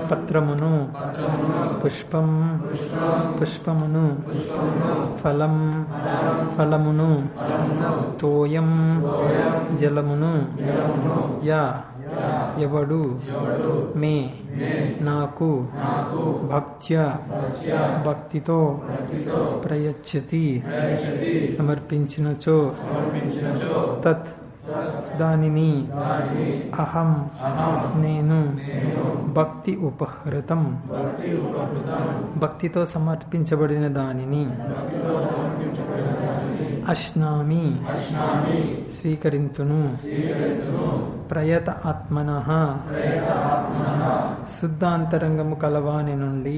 పత్రమును పుష్పం పుష్పమును ఫలం ఫలమును తోయం జలమును యా ఎవడు మే నాకు భక్త్య భక్తితో ప్రయచ్చతి సమర్పించినచో తత్ దానిని అహం నేను భక్తి ఉపహృతం భక్తితో సమర్పించబడిన దానిని అశ్నామి స్వీకరింతును ప్రయత ఆత్మన శుద్ధాంతరంగము కలవాని నుండి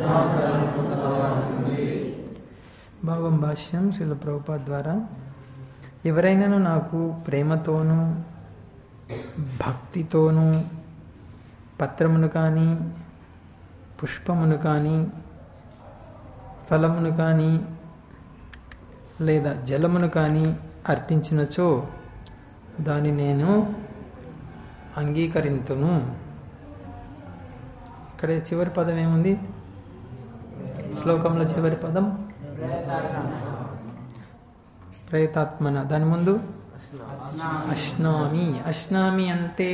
భావం భాష్యం శిల ప్రభుపాద్ ద్వారా ఎవరైనాను నాకు ప్రేమతోనూ భక్తితోనూ పత్రమును కానీ పుష్పమును కానీ ఫలమును కానీ లేదా జలమును కానీ అర్పించినచో దాన్ని నేను అంగీకరింతును ఇక్కడ చివరి పదం ఏముంది శ్లోకంలో చివరి పదం ప్రయతాత్మన దాని ముందు అశ్నామి అశ్నామి అంటే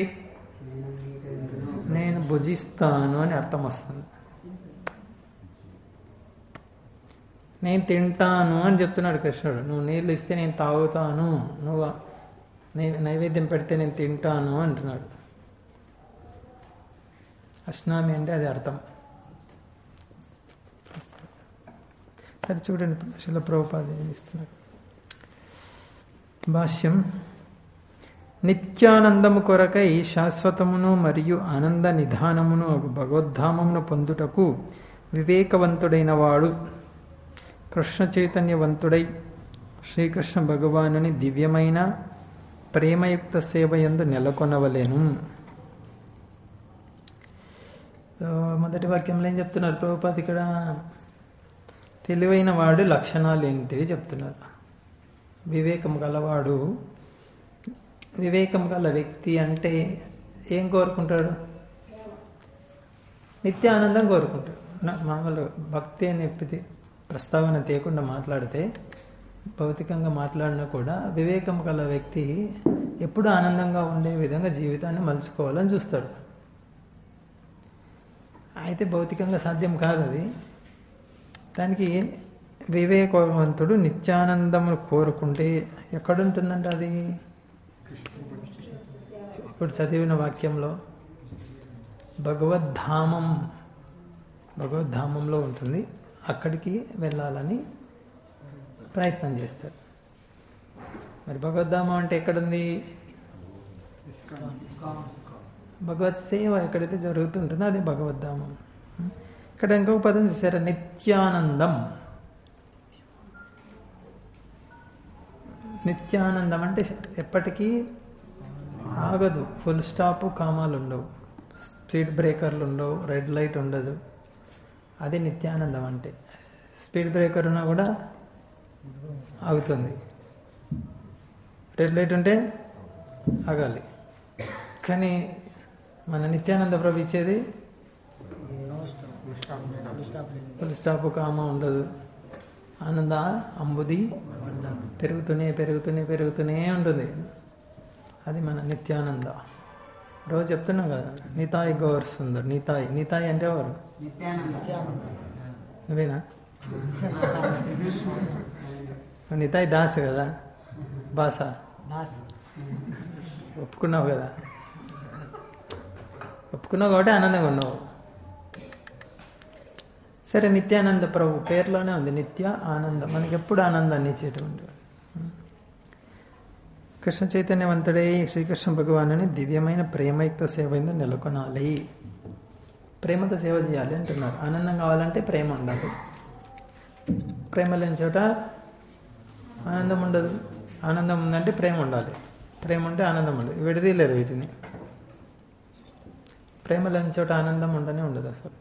నేను భుజిస్తాను అని అర్థం వస్తుంది నేను తింటాను అని చెప్తున్నాడు కృష్ణుడు నువ్వు నీళ్ళు ఇస్తే నేను తాగుతాను నువ్వు నై- నైవేద్యం పెడితే నేను తింటాను అంటున్నాడు అశ్నామి అంటే అది అర్థం సరే చూడండి శిల ప్రభుపాద ఏం ఇస్తున్నారు భాష్యం నిత్యానందము కొరకై శాశ్వతమును మరియు ఆనంద నిధానమును అగు భగవద్ధామమును పొందుటకు వివేకవంతుడైన వాడు కృష్ణ చైతన్యవంతుడై శ్రీకృష్ణ భగవానుని దివ్యమైన ప్రేమయుక్త సేవయందు నెలకొనవలేను సో, మొదటి వాక్యంలో ఏం చెప్తున్నారు ప్రభుపాద ఇక్కడ తెలివైన వాడు లక్షణాలు ఏంటివి చెప్తున్నారు వివేకం గలవాడు వివేకం గల వ్యక్తి అంటే ఏం కోరుకుంటాడు నిత్య ఆనందం కోరుకుంటాడు నా- మామూలు భక్తి అనే ప్రతి ప్రస్తావన తీయకుండా మాట్లాడితే భౌతికంగా మాట్లాడినా కూడా వివేకం గల వ్యక్తి ఎప్పుడు ఆనందంగా ఉండే విధంగా జీవితాన్ని మలుచుకోవాలని చూస్తాడు అయితే భౌతికంగా సాధ్యం కాదు అది దానికి వివేకవంతుడు నిత్యానందమును కోరుకుంటే ఎక్కడుంటుందంట అది ఇప్పుడు చదివిన వాక్యంలో భగవద్ధామం భగవద్ధామంలో ఉంటుంది అక్కడికి వెళ్ళాలని ప్రయత్నం చేస్తాడు మరి భగవద్ధామం అంటే ఎక్కడుంది భగవత్ సేవ ఎక్కడైతే జరుగుతుంటుందో అది భగవద్ధామం ఇక్కడ ఇంకొక పదం చూసారా నిత్యానందం నిత్యానందం అంటే ఎప్పటికీ ఆగదు ఫుల్ స్టాప్ కామాలు ఉండవు స్పీడ్ బ్రేకర్లు ఉండవు రెడ్ లైట్ ఉండదు అది నిత్యానందం అంటే స్పీడ్ బ్రేకర్ ఉన్నా కూడా ఆగుతుంది రెడ్ లైట్ ఉంటే ఆగాలి కానీ మన నిత్యానంద ప్రభు ఇచ్చేది ఫుల్ స్టాప్ కామ ఉండదు ఆనంద అంబుది పెరుగుతూనే పెరుగుతూనే పెరుగుతూనే ఉంటుంది అది మన నిత్యానంద రోజు చెప్తున్నాం కదా నితాయి గౌర్ సుందర్ నితాయి నితాయి అంటే ఎవరు నువ్వేనా నితాయి దాస్ కదా బాస ఒప్పుకున్నావు కదా ఒప్పుకున్నావు కాబట్టి ఆనందంగా ఉన్నావు సరే నిత్యానంద ప్రభు పేర్లోనే ఉంది నిత్య ఆనందం మనకి ఎప్పుడు ఆనందాన్ని ఇచ్చేటువంటి కృష్ణ చైతన్యవంతుడై శ్రీకృష్ణ భగవానుని దివ్యమైన ప్రేమయుక్త సేవ ఎందు నెలకొనాలి ప్రేమతో సేవ చేయాలి అంటున్నారు ఆనందం కావాలంటే ప్రేమ ఉండాలి ప్రేమ లేని చోట ఆనందం ఉండదు ఆనందం ఉందంటే ప్రేమ ఉండాలి ప్రేమ ఉంటే ఆనందం ఉండదు విడదీయలేరు వీటిని ప్రేమ లేని చోట ఆనందం ఉండనే ఉండదు అసలు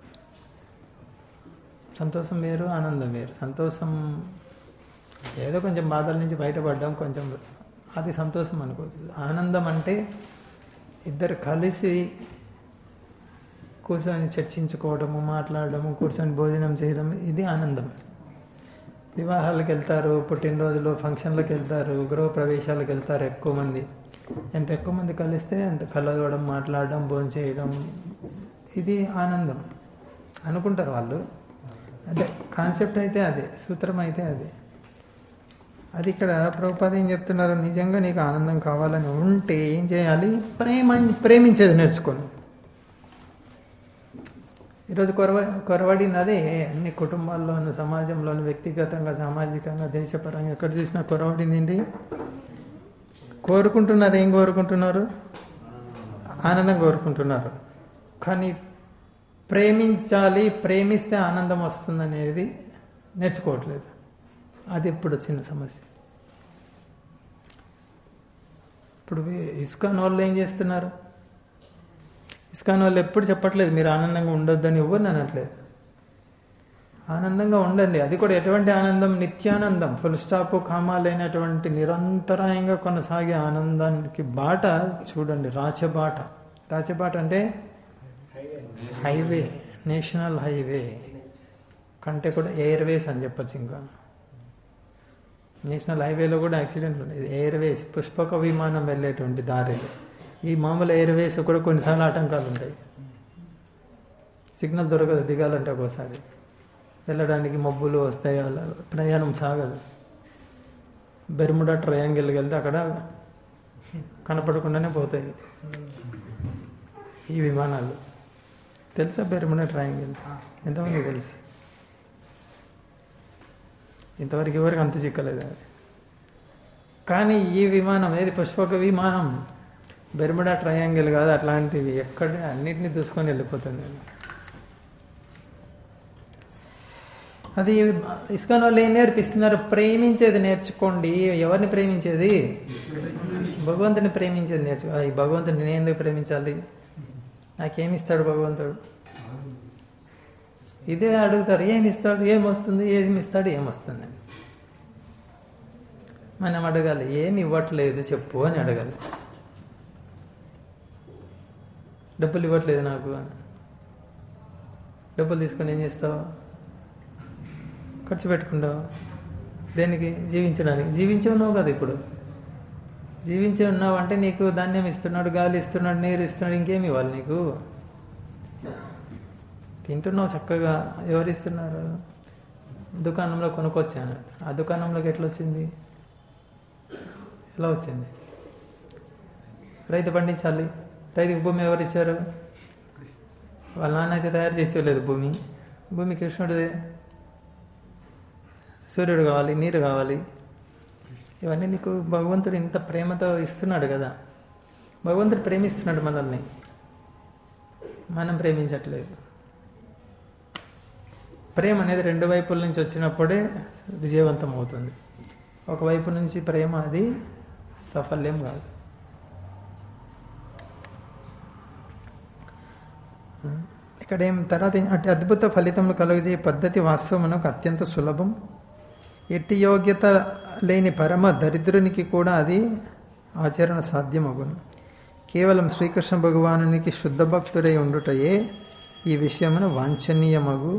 సంతోషం వేరు ఆనందం వేరు సంతోషం ఏదో కొంచెం బాధల నుంచి బయటపడడం కొంచెం అది సంతోషం అనుకోవచ్చు ఆనందం అంటే ఇద్దరు కలిసి కూర్చొని చర్చించుకోవడము మాట్లాడడము కూర్చొని భోజనం చేయడం ఇది ఆనందం వివాహాలకు వెళ్తారు పుట్టినరోజులు ఫంక్షన్లకు వెళ్తారు గృహ ప్రవేశాలకు వెళ్తారు ఎక్కువ మంది ఎంత ఎక్కువ మంది కలిస్తే అంత కలవడం మాట్లాడడం భోజనం చేయడం ఇది ఆనందం అనుకుంటారు వాళ్ళు అదే కాన్సెప్ట్ అయితే అదే సూత్రం అయితే అదే అది ఇక్కడ ప్రభుపాద ఏం చెప్తున్నారు నిజంగా నీకు ఆనందం కావాలని ఉంటే ఏం చేయాలి ప్రేమ ప్రేమించేది నేర్చుకోను ఈరోజు కొరవ కొరవడింది అదే అన్ని కుటుంబాల్లోను సమాజంలోను వ్యక్తిగతంగా సామాజికంగా దేశపరంగా ఎక్కడ చూసినా కొరవడింది ఏంటి కోరుకుంటున్నారు ఏం కోరుకుంటున్నారు ఆనందం కోరుకుంటున్నారు కానీ ప్రేమించాలి ప్రేమిస్తే ఆనందం వస్తుందనేది నేర్చుకోవట్లేదు అది ఇప్పుడు చిన్న సమస్య ఇప్పుడు ఇస్కాన్ వాళ్ళు ఏం చేస్తున్నారు ఇస్కాన్ వాళ్ళు ఎప్పుడు చెప్పట్లేదు మీరు ఆనందంగా ఉండొద్దని ఎవరిని అనట్లేదు ఆనందంగా ఉండండి అది కూడా ఎటువంటి ఆనందం నిత్యానందం ఫుల్ స్టాప్ కామా లేనటువంటి నిరంతరాయంగా కొనసాగే ఆనందానికి బాట చూడండి రాచబాట రాచబాట అంటే హైవే నేషనల్ హైవే కంటే కూడా ఎయిర్వేస్ అని చెప్పచ్చు ఇంకా నేషనల్ హైవేలో కూడా యాక్సిడెంట్ ఉండేది ఎయిర్వేస్ పుష్పక విమానం వెళ్ళేటువంటి దారిలో ఈ మామూలు ఎయిర్వేస్ కూడా కొన్నిసార్లు ఆటంకాలు ఉంటాయి సిగ్నల్ దొరకదు దిగాలంటే ఒక్కోసారి వెళ్ళడానికి మబ్బులు వస్తాయి అలా ప్రయాణం సాగదు బెర్ముడా ట్రయాంగిల్కి వెళ్తే అక్కడ కనపడకుండానే పోతాయి ఈ విమానాలు తెలుసా బెర్ముడా ట్రయాంగిల్ ఎంతమంది తెలుసు ఇంతవరకు ఎవరికి అంత చిక్కలేదు అది కానీ ఈ విమానం ఏది పుష్పక విమానం బెర్ముడా ట్రయాంగిల్ కాదు అట్లాంటివి ఎక్కడ అన్నిటినీ దూసుకొని వెళ్ళిపోతుంది అది ఇస్కాన్ వాళ్ళు ఏం నేర్పిస్తున్నారు ప్రేమించేది నేర్చుకోండి ఎవరిని ప్రేమించేది భగవంతుని ప్రేమించేది నేర్చు ఈ భగవంతుని నేను ఎందుకు ప్రేమించాలి నాకేమి ఇస్తాడు భగవంతుడు ఇదే అడుగుతారు ఏమి ఇస్తాడు ఏం వస్తుంది ఏమి ఇస్తాడు ఏం వస్తుంది మనం అడగాలి ఏమి ఇవ్వట్లేదు చెప్పు అని అడగాలి డబ్బులు ఇవ్వట్లేదు నాకు అని డబ్బులు తీసుకొని ఏం చేస్తావు ఖర్చు పెట్టుకుంటావు దేనికి జీవించడానికి జీవించే ఉన్నావు కదా ఇప్పుడు జీవించే ఉన్నావు అంటే నీకు ధాన్యం ఇస్తున్నాడు గాలి ఇస్తున్నాడు నీరు ఇస్తున్నాడు ఇంకేమి ఇవ్వాలి నీకు తింటున్నావు చక్కగా ఎవరు ఇస్తున్నారు దుకాణంలో కొనుక్కొచ్చాను ఆ దుకాణంలోకి ఎట్లా వచ్చింది ఎలా వచ్చింది రైతు పండించాలి రైతుకు భూమి ఎవరు ఇచ్చారు వాళ్ళ నాన్న అయితే తయారు చేసేయలేదు భూమి భూమి కృష్ణుడిదే సూర్యుడు కావాలి నీరు కావాలి ఇవన్నీ నీకు భగవంతుడు ఇంత ప్రేమతో ఇస్తున్నాడు కదా భగవంతుడు ప్రేమిస్తున్నాడు మనల్ని మనం ప్రేమించట్లేదు ప్రేమ అనేది రెండు వైపుల నుంచి వచ్చినప్పుడే విజయవంతం అవుతుంది ఒకవైపు నుంచి ప్రేమ అది సఫల్యం కాదు ఇక్కడ ఏం తర్వాత అటు అద్భుత ఫలితములు కలుగజేయ పద్ధతి వాస్తవమునకు అత్యంత సులభం ఎట్టి యోగ్యత లేని పరమ దరిద్రునికి కూడా అది ఆచరణ సాధ్యమగును కేవలం శ్రీకృష్ణ భగవానునికి శుద్ధ భక్తుడై ఉండుటయే ఈ విషయమును వాంఛనీయమగు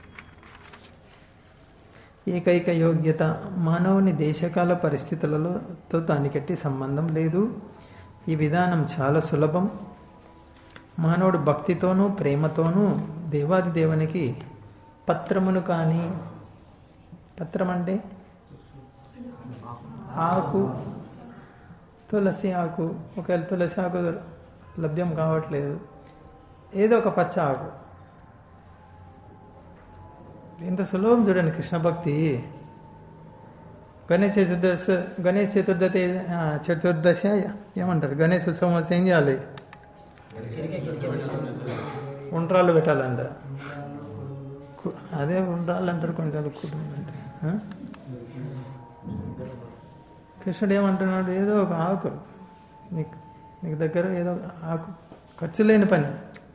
ఏకైక యోగ్యత మానవుని దేశకాల పరిస్థితులలో తో దానికెట్టి సంబంధం లేదు ఈ విధానం చాలా సులభం మానవుడు భక్తితోనూ ప్రేమతోనూ దేవాది దేవునికి పత్రమును కానీ పత్రం అంటే ఆకు తులసి ఆకు ఒకవేళ తులసి ఆకు లభ్యం కావట్లేదు ఏదో ఒక పచ్చ ఆకు ఎంత సులభం చూడండి కృష్ణ భక్తి గణేష్ చతుర్దశ గణేష్ చతుర్దశి చతుర్దశ ఏమంటారు గణేష్ ఉత్సవం వస్తే ఏం చేయాలి ఉండ్రాళ్ళు పెట్టాలంట కు- అదే ఉండ్రాళ్ళు అంటారు కొంచెం కుటుంబం అంటే ఆ? కృష్ణుడు ఏమంటున్నాడు ఏదో ఒక ఆకు నీకు నీకు దగ్గర ఏదో ఒక ఆకు ఖర్చు లేని పని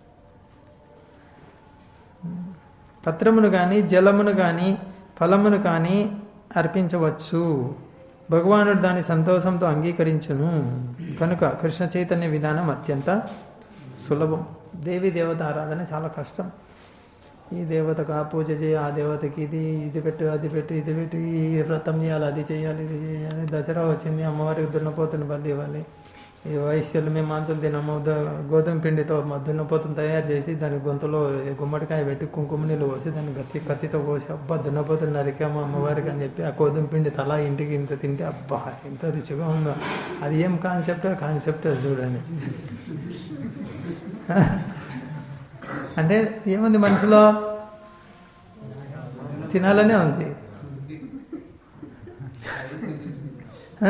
పత్రమును కానీ జలమును కానీ ఫలమును కానీ అర్పించవచ్చు భగవానుడు దాని సంతోషంతో అంగీకరించును కనుక కృష్ణ చైతన్య విధానం అత్యంత సులభం దేవి దేవత ఆరాధన చాలా కష్టం ఈ దేవతకు ఆ పూజ చేయి ఆ దేవతకి ఇది ఇది పెట్టు అది పెట్టు ఇది పెట్టు ఈ వ్రతం చేయాలి అది చేయాలి ఇది చేయాలి దసరా వచ్చింది అమ్మవారికి దున్నపోతుని బలి ఇవ్వాలి ఈ వైశ్యులు మేము మాంసం తినము ద- గోధుమ పిండితో మా దున్నపోతుని తయారు చేసి దాని గొంతులో గుమ్మడికాయ పెట్టి కుంకుమ నీళ్ళు పోసి దాన్ని గత్తి కత్తితో కోసి అబ్బా దున్నపోతుని నరికాము అమ్మవారికి అని చెప్పి ఆ గోధుమ పిండి తలా ఇంటికి ఇంత తింటే అబ్బా ఎంత రుచిగా ఉందో అది ఏం కాన్సెప్ట్ కాన్సెప్ట్ చూడండి అంటే ఏముంది మనసులో తినాలనే ఉంది ఆ?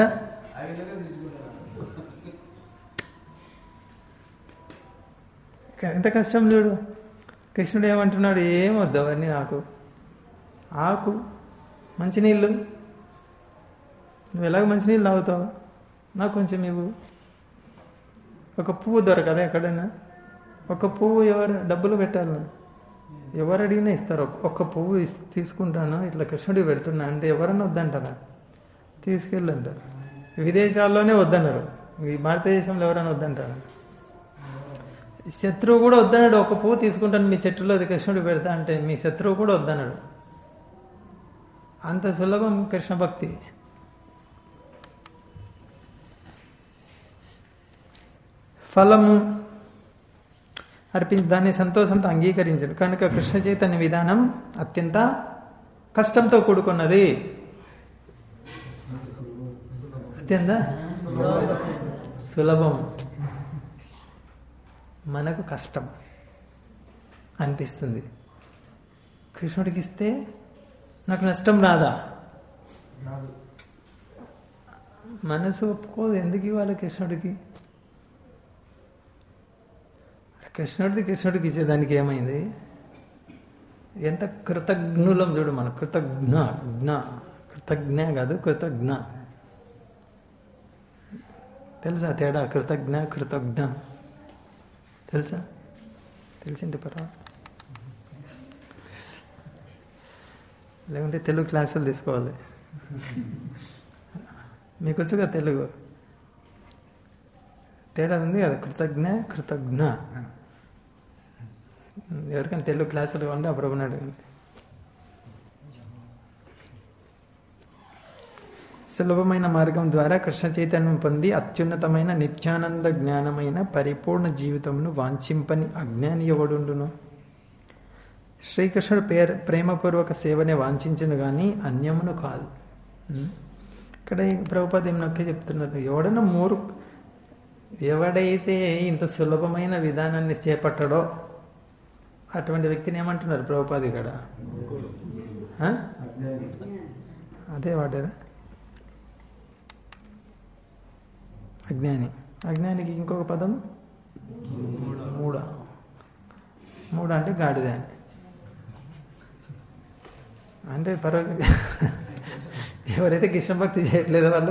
ఎంత కష్టం చూడు కృష్ణుడు ఏమంటున్నాడు ఏం వద్దు అవన్నీ నాకు ఆకు మంచినీళ్ళు నువ్వు ఎలాగ మంచినీళ్ళు తాగుతావు నాకు కొంచెం ఇవ్వు ఒక పువ్వు దొరకదా ఎక్కడైనా ఒక పువ్వు ఎవరు డబ్బులు పెట్టాలి ఎవరు అడిగినా ఇస్తారు ఒక్- ఒక్క పువ్వు ఇస్- తీసుకుంటాను ఇట్లా కృష్ణుడికి పెడుతున్నా అంటే ఎవరన్నా వద్దంటారా తీసుకెళ్ళంటారు విదేశాల్లోనే వద్దన్నారు ఈ భారతదేశంలో ఎవరైనా వద్దంటారు శత్రువు కూడా వద్దన్నాడు ఒక పువ్వు తీసుకుంటాను మీ చెట్టులో అది కృష్ణుడు పెడతా అంటే మీ శత్రువు కూడా వద్దన్నాడు అంత సులభం కృష్ణ భక్తి ఫలము అర్పించి దాన్ని సంతోషంతో అంగీకరించడు కనుక కృష్ణ చైతన్య విధానం అత్యంత కష్టంతో కూడుకున్నది అత్యంత సులభం మనకు కష్టం అనిపిస్తుంది కృష్ణుడికి ఇస్తే నాకు నష్టం రాదా మనసు ఒప్పుకోదు ఎందుకు ఇవ్వాలి కృష్ణుడికి కృష్ణుడిది కృష్ణుడికి ఇచ్చేదానికి ఏమైంది ఎంత కృతజ్ఞులం చూడు మన కృతజ్ఞ జ్ఞ కృతజ్ఞ కాదు కృతజ్ఞ తెలుసా తేడా కృతజ్ఞ కృతజ్ఞ తెలుసా తెలిసింటి పర్వాలేదు లేకుంటే తెలుగు క్లాసులు తీసుకోవాలి మీకు వచ్చుగా తెలుగు తేడా ఉంది కదా కృతజ్ఞ కృతజ్ఞ ఎవరికైనా తెలుగు క్లాసులు కావాలంటే అప్పుడు అడగండి సులభమైన మార్గం ద్వారా కృష్ణ చైతన్యం పొంది అత్యున్నతమైన నిత్యానంద జ్ఞానమైన పరిపూర్ణ జీవితమును వాంఛింపని అజ్ఞాని ఎవడుండును శ్రీకృష్ణుడు పేర ప్రేమపూర్వక సేవనే వాంఛించును కానీ అన్యమును కాదు ఉం? ఇక్కడ ఈ ప్రభుపాద ఏం నొక్కి చెప్తున్నారు ఎవడన్నా మూరు ఎవడైతే ఇంత సులభమైన విధానాన్ని చేపట్టడో అటువంటి వ్యక్తిని ఏమంటున్నారు ప్రభుపాద ఇక్కడ ఆ? అదే వాడారా అజ్ఞాని అజ్ఞానికి ఇంకొక పదం మూడ మూడ అంటే గాడిద అని అంటే పర్వాలేదు ఎవరైతే కృష్ణ భక్తి చేయట్లేదో వాళ్ళు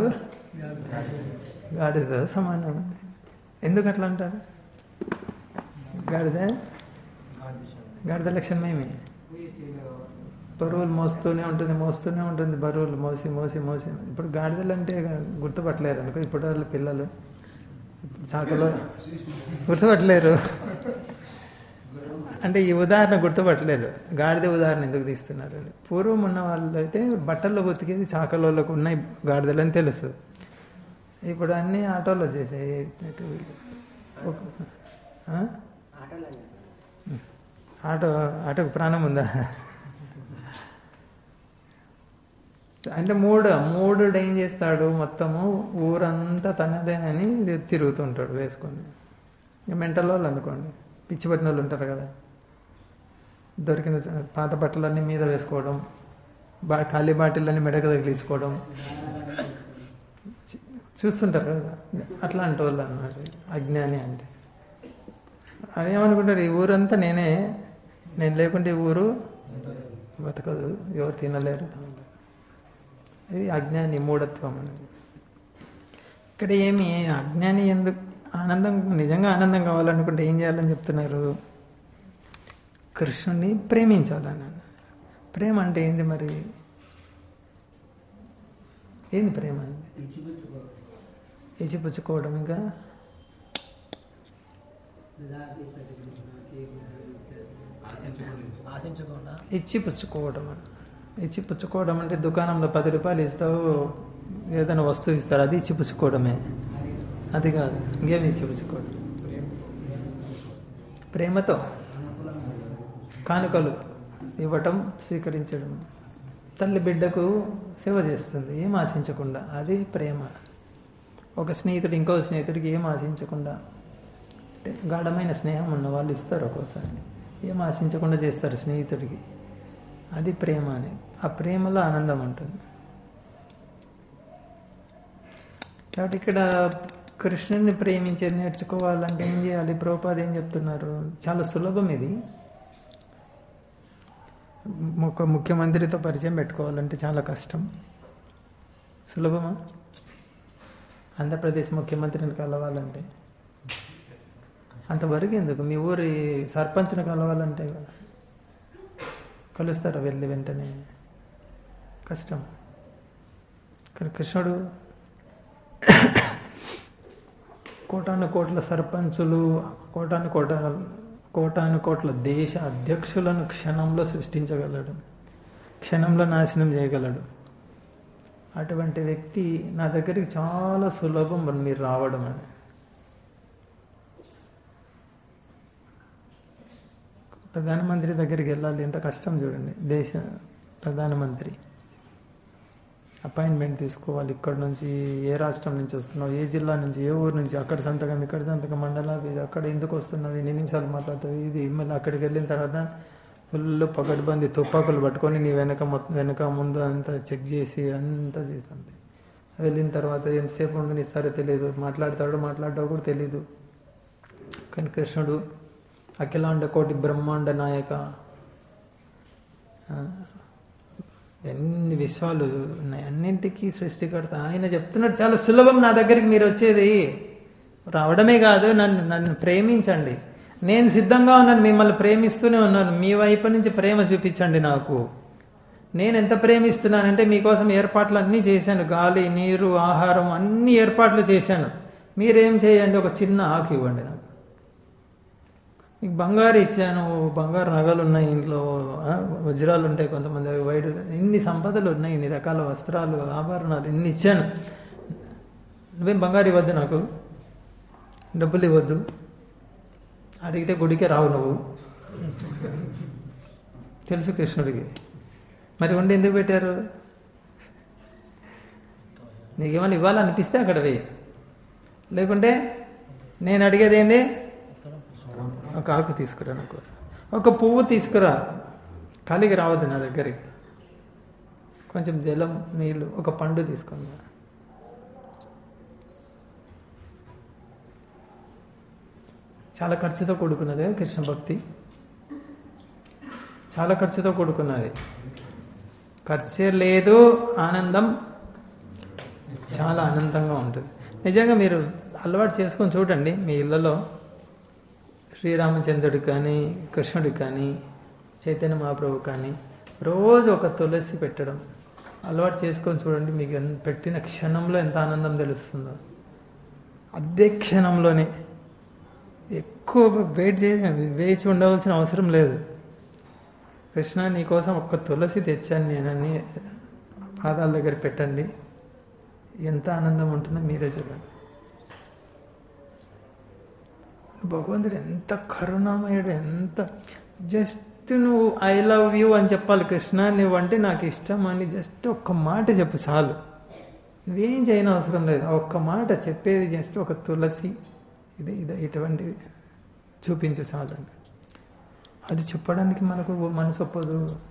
గాడిద సమానం ఎందుకు అట్లా అంటారు గాడిద గాడిద లక్షణం ఏమి బరువులు మోస్తూనే ఉంటుంది మోస్తూనే ఉంటుంది బరువులు మోసి మోసి మోసి ఇప్పుడు గాడిదలు అంటే గుర్తుపట్టలేరు అనుకో ఇప్పుడు వాళ్ళ పిల్లలు ఇప్పుడు చాకలో గుర్తుపట్టలేరు అంటే ఈ ఉదాహరణ గుర్తుపట్టలేరు గాడిద ఉదాహరణ ఎందుకు తీస్తున్నారు అని పూర్వం ఉన్న వాళ్ళు అయితే బట్టల్లో బతికేది చాకలోళ్ళకు ఉన్నాయి గాడిదలని తెలుసు ఇప్పుడు అన్నీ ఆటోలో చేసాయి టూ వీలర్. ఒక- ఆ? ఆటో ఆటోకు ప్రాణం ఉందా అంటే మూడు మూడు ఏం చేస్తాడు మొత్తము ఊరంతా తనదే అని తిరుగుతుంటాడు వేసుకొని ఇక మెంటల్ వాళ్ళు అనుకోండి పిచ్చి పట్టిన వాళ్ళు ఉంటారు కదా దొరికిన చ- పాత బట్టలన్నీ మీద వేసుకోవడం బా ఖాళీ బాటిళ్ళని మెడకు తగిలించుకోవడం చూ- చూస్తుంటారు కదా అట్లాంటి వాళ్ళు అన్నారు అజ్ఞాని అంటే అది ఏమనుకుంటారు ఈ ఊరంతా నేనే నేను లేకుంటే ఈ ఊరు బతకదు ఎవరు తినలేరు ఇది అజ్ఞాని మూఢత్వం అనేది ఇక్కడ ఏమి అజ్ఞాని ఎందుకు ఆనందం నిజంగా ఆనందం కావాలనుకుంటే ఏం చేయాలని చెప్తున్నారు కృష్ణుని ప్రేమించాలని అన్నారు. ప్రేమ అంటే ఏంది మరి ఏంది ప్రేమ అంటే ఇచ్చిపుచ్చుకోవడం ఇంకా ఆశించకుండా ఇచ్చి పుచ్చుకోవడం అని ఇచ్చి పుచ్చుకోవడం అంటే దుకాణంలో పది రూపాయలు ఇస్తావు ఏదైనా వస్తువు ఇస్తారు అది ఇచ్చి పుచ్చుకోవడమే అది కాదు ఇంకేమి ఇచ్చి పుచ్చుకోవడం ప్రేమతో కానుకలు ఇవ్వటం స్వీకరించడం తల్లి బిడ్డకు సేవ చేస్తుంది ఏం ఆశించకుండా అది ప్రేమ ఒక స్నేహితుడు ఇంకో స్నేహితుడికి ఏం ఆశించకుండా అంటే గాఢమైన స్నేహం ఉన్న వాళ్ళు ఇస్తారు ఒక్కోసారి ఏం ఆశించకుండా చేస్తారు స్నేహితుడికి అది ప్రేమ అనేది ఆ ప్రేమలో ఆనందం ఉంటుంది కాబట్టి ఇక్కడ కృష్ణుని ప్రేమించేది నేర్చుకోవాలంటే ఏం చేయాలి ప్రోపాది ఏం చెప్తున్నారు చాలా సులభం ఇది ఒక ముఖ్యమంత్రితో పరిచయం పెట్టుకోవాలంటే చాలా కష్టం సులభమా ఆంధ్రప్రదేశ్ ముఖ్యమంత్రిని కలవాలంటే అంతవరకు ఎందుకు మీ ఊరి సర్పంచ్ని కలవాలంటే కదా కలుస్తారా వెళ్ళి వెంటనే కష్టం కానీ కృష్ణుడు కోటాను కోట్ల సర్పంచులు కోటాను కోట కోటాను కోట్ల దేశ అధ్యక్షులను క్షణంలో సృష్టించగలడు క్షణంలో నాశనం చేయగలడు అటువంటి వ్యక్తి నా దగ్గరికి చాలా సులభం మరి మీరు రావడం అని ప్రధానమంత్రి దగ్గరికి వెళ్ళాలి ఎంత కష్టం చూడండి దేశ ప్రధానమంత్రి అపాయింట్మెంట్ తీసుకోవాలి ఇక్కడ నుంచి ఏ రాష్ట్రం నుంచి వస్తున్నావు ఏ జిల్లా నుంచి ఏ ఊరు నుంచి అక్కడ సంతకం ఇక్కడ సంతకం మండలాభిధి అక్కడ ఎందుకు వస్తున్నావు ఎన్ని నిమిషాలు మాట్లాడతావు ఇది మళ్ళీ అక్కడికి వెళ్ళిన తర్వాత ఫుల్ పగడ్బంది తుపాకులు పట్టుకొని నీ వెనక మొత్తం వెనక ముందు అంతా చెక్ చేసి అంతా చేసి పంపి వెళ్ళిన తర్వాత ఎంతసేపు ఉండనిస్తారో తెలియదు మాట్లాడతాడో మాట్లాడటో కూడా తెలియదు కానీ కృష్ణుడు అఖిలాండ కోటి బ్రహ్మాండ నాయక ఆ, ఎన్ని విశ్వాలు ఉన్నాయి అన్నింటికీ సృష్టికర్త ఆయన చెప్తున్నాడు చాలా సులభం నా దగ్గరికి మీరు వచ్చేది రావడమే కాదు నన్ను నన్ను ప్రేమించండి నేను సిద్ధంగా ఉన్నాను మిమ్మల్ని ప్రేమిస్తూనే ఉన్నాను మీ వైపు నుంచి ప్రేమ చూపించండి నాకు నేను ఎంత ప్రేమిస్తున్నానంటే మీకోసం ఏర్పాట్లు అన్నీ చేశాను గాలి నీరు ఆహారం అన్ని ఏర్పాట్లు చేశాను మీరేం చేయండి ఒక చిన్న ఆకు ఇవ్వండి నాకు మీకు బంగారు ఇచ్చాను బంగారు నగలు ఉన్నాయి ఇంట్లో ఆ, వజ్రాలు ఉంటాయి కొంతమంది అవి వైడ్ ఇన్ని సంపదలు ఉన్నాయి ఇన్ని రకాల వస్త్రాలు ఆభరణాలు ఇన్ని ఇచ్చాను నువ్వేం బంగారు ఇవ్వద్దు నాకు డబ్బులు ఇవ్వద్దు అడిగితే గుడికే రావు నువ్వు తెలుసు కృష్ణుడికి మరి ఉండి ఎందుకు పెట్టారు నీకేమైనా ఇవ్వాలనిపిస్తే అక్కడ వేయి లేకుంటే నేను అడిగేది ఏంది ఒక ఆకు తీసుకురా నా కోసం ఒక పువ్వు తీసుకురా ఖాళీకి రావద్దు నా దగ్గరికి కొంచెం జలం నీళ్ళు ఒక పండు తీసుకుని రా. చాలా ఖర్చుతో కూడుకున్నది కదా కృష్ణ భక్తి చాలా ఖర్చుతో కూడుకున్నది ఖర్చే లేదు ఆనందం చాలా ఆనందంగా ఉంటుంది నిజంగా మీరు అలవాటు చేసుకొని చూడండి మీ ఇళ్ళలో శ్రీరామచంద్రుడికి కానీ కృష్ణుడికి కానీ చైతన్య మహాప్రభు కానీ రోజు ఒక తులసి పెట్టడం అలవాటు చేసుకొని చూడండి మీకు ఎంత పెట్టిన క్షణంలో ఎంత ఆనందం తెలుస్తుందో అదే క్షణంలోనే ఎక్కువ వెయిట్ చే వేచి ఉండవలసిన అవసరం లేదు కృష్ణ నీకోసం ఒక్క తులసి తెచ్చాను నేనని పాదాల దగ్గర పెట్టండి ఎంత ఆనందం ఉంటుందో మీరే చూడండి భగవంతుడు ఎంత కరుణామయుడు ఎంత జస్ట్ నువ్వు ఐ లవ్ యూ అని చెప్పాలి కృష్ణ నువ్వు అంటే నాకు ఇష్టం అని జస్ట్ ఒక్క మాట చెప్పు చాలు నువ్వేం చేయని అవసరం లేదు ఆ ఒక్క మాట చెప్పేది జస్ట్ ఒక తులసి ఇది ఇది ఇటువంటిది చూపించు చాలండి అది చెప్పడానికి మనకు మనసు ఒప్పదు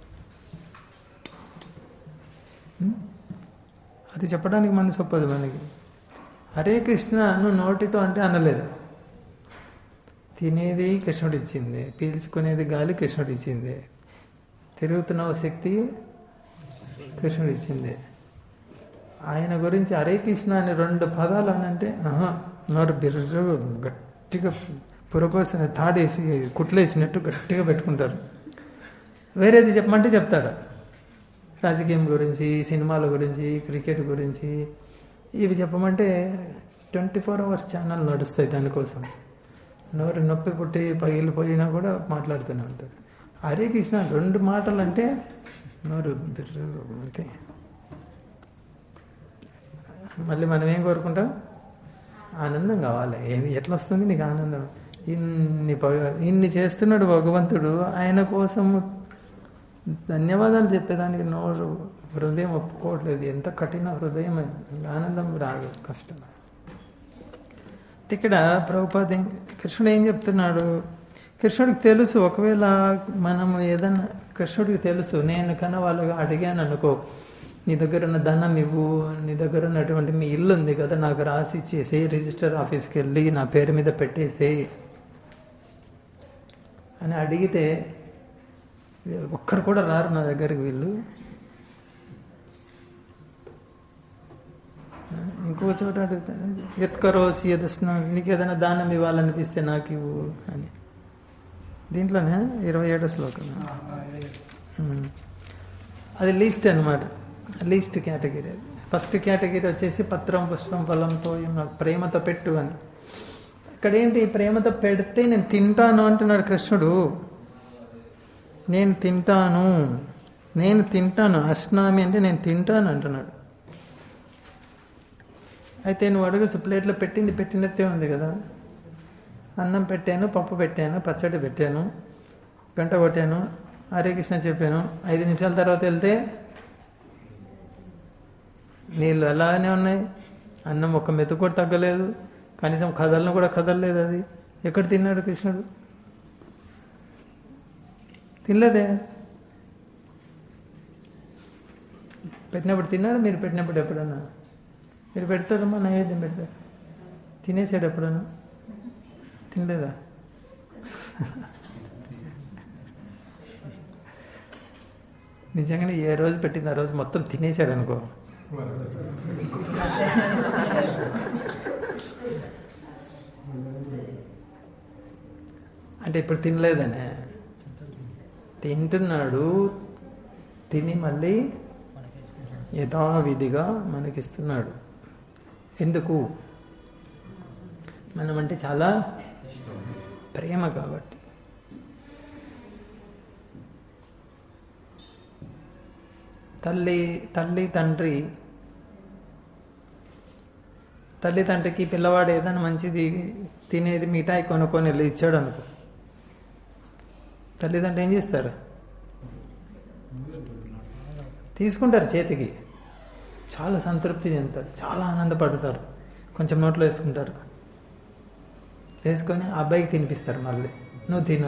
ఉం? అది చెప్పడానికి మనసు ఒప్పదు మనకి హరే కృష్ణ నువ్వు నోటితో అంటే అనలేరు తినేది కృష్ణుడు ఇచ్చింది పీల్చుకునేది గాలి కృష్ణుడు ఇచ్చింది తిరుగుతున్న శక్తి కృష్ణుడు ఇచ్చింది ఆయన గురించి హరే కృష్ణ అని రెండు పదాలు అని అంటే ఆహా నోరు బిర్రు గట్టిగా పురకోసిన తాడేసి కుట్లేసినట్టు గట్టిగా పెట్టుకుంటారు వేరేది చెప్పమంటే చెప్తారు రాజకీయం గురించి సినిమాల గురించి క్రికెట్ గురించి ఇవి చెప్పమంటే ట్వంటీ ఫోర్ అవర్స్ ఛానల్ నడుస్తాయి దానికోసం నోరు నొప్పి పుట్టి పగిలిపోయినా కూడా మాట్లాడుతూనే ఉంటాడు హరే కృష్ణ రెండు మాటలు అంటే నోరు బిర్రు అంతే మళ్ళీ మనం ఏం కోరుకుంటాం ఆనందం కావాలి ఏది ఎట్లా వస్తుంది నీకు ఆనందం ఇన్ని ప- ఇన్ని చేస్తున్నాడు భగవంతుడు ఆయన కోసం ధన్యవాదాలు చెప్పేదానికి నోరు హృదయం ఒప్పుకోవట్లేదు ఎంత కఠిన హృదయం అది. ఆనందం రాదు కష్టం ఇక్కడ ప్రభుపాద ఏం- కృష్ణుడు ఏం చెప్తున్నాడు కృష్ణుడికి తెలుసు ఒకవేళ మనం ఏదన్నా కృష్ణుడికి తెలుసు నేను కన్నా వాళ్ళగా అడిగాను అనుకో నీ దగ్గర ఉన్న ధనం ఇవ్వు నీ దగ్గర ఉన్నటువంటి మీ ఇల్లు ఉంది కదా నాకు రాసి ఇచ్చేసి రిజిస్టర్ ఆఫీస్కి వెళ్ళి నా పేరు మీద పెట్టేసేయి అని అడిగితే ఒక్కరు కూడా రారు నా దగ్గరికి వీళ్ళు ఇంకో చోట అడుగుతాను ఎత్కరోసి ఎదస్న నీకు ఏదైనా దానం ఇవ్వాలనిపిస్తే నాకు ఇవ్వు అని దీంట్లోనే ఇరవై ఏడో శ్లోకం ఉమ్. అది లీస్ట్ అనమాట లీస్ట్ కేటగిరీ అది ఫస్ట్ కేటగిరీ వచ్చేసి పత్రం పుష్పం ఫలంతో ఏమో ప్రేమతో పెట్టు అని ఇక్కడ ఏంటి ప్రేమతో పెడితే నేను తింటాను అంటున్నాడు కృష్ణుడు నేను తింటాను నేను తింటాను అశ్నామి అంటే నేను తింటాను అంటున్నాడు అయితే నువ్వు అడగచ్చు ప్లేట్లో పెట్టింది పెట్టినట్టే ఉంది కదా అన్నం పెట్టాను పప్పు పెట్టాను పచ్చడి పెట్టాను గంట కొట్టాను హరే కృష్ణ చెప్పాను ఐదు నిమిషాల తర్వాత వెళ్తే నీళ్ళు అలానే ఉన్నాయి అన్నం ఒక్క మెతుకు కూడా తగ్గలేదు కనీసం కదలను కూడా కదలలేదు అది ఎక్కడ తిన్నాడు కృష్ణుడు తినలేదే పెట్టినప్పుడు తిన్నాడు మీరు పెట్టినప్పుడు ఎప్పుడన్నా మీరు పెడతారమ్మా నైవేద్యం పెడతారు తినేసాడు ఎప్పుడన్నా తినలేదా నిజంగానే ఏ రోజు పెట్టింది ఆ రోజు మొత్తం తినేసాడు అనుకో అంటే ఇప్పుడు తినలేదనే తింటున్నాడు తిని మళ్ళీ యథావిధిగా మనకిస్తున్నాడు ఎందుకు మనం అంటే చాలా ప్రేమ కాబట్టి తల్లి తల్లి తండ్రి తల్లి తండ్రికి పిల్లవాడు ఏదైనా మంచిది తినేది మిఠాయి కొనుక్కొని వెళ్ళి ఇచ్చాడు అనుకో తల్లిదండ్రులు ఏం చేస్తారు తీసుకుంటారు చేతికి చాలా సంతృప్తి చెందుతారు చాలా ఆనందపడతారు కొంచెం నోట్లో వేసుకుంటారు వేసుకొని ఆ అబ్బాయికి తినిపిస్తారు మళ్ళీ నువ్వు తిను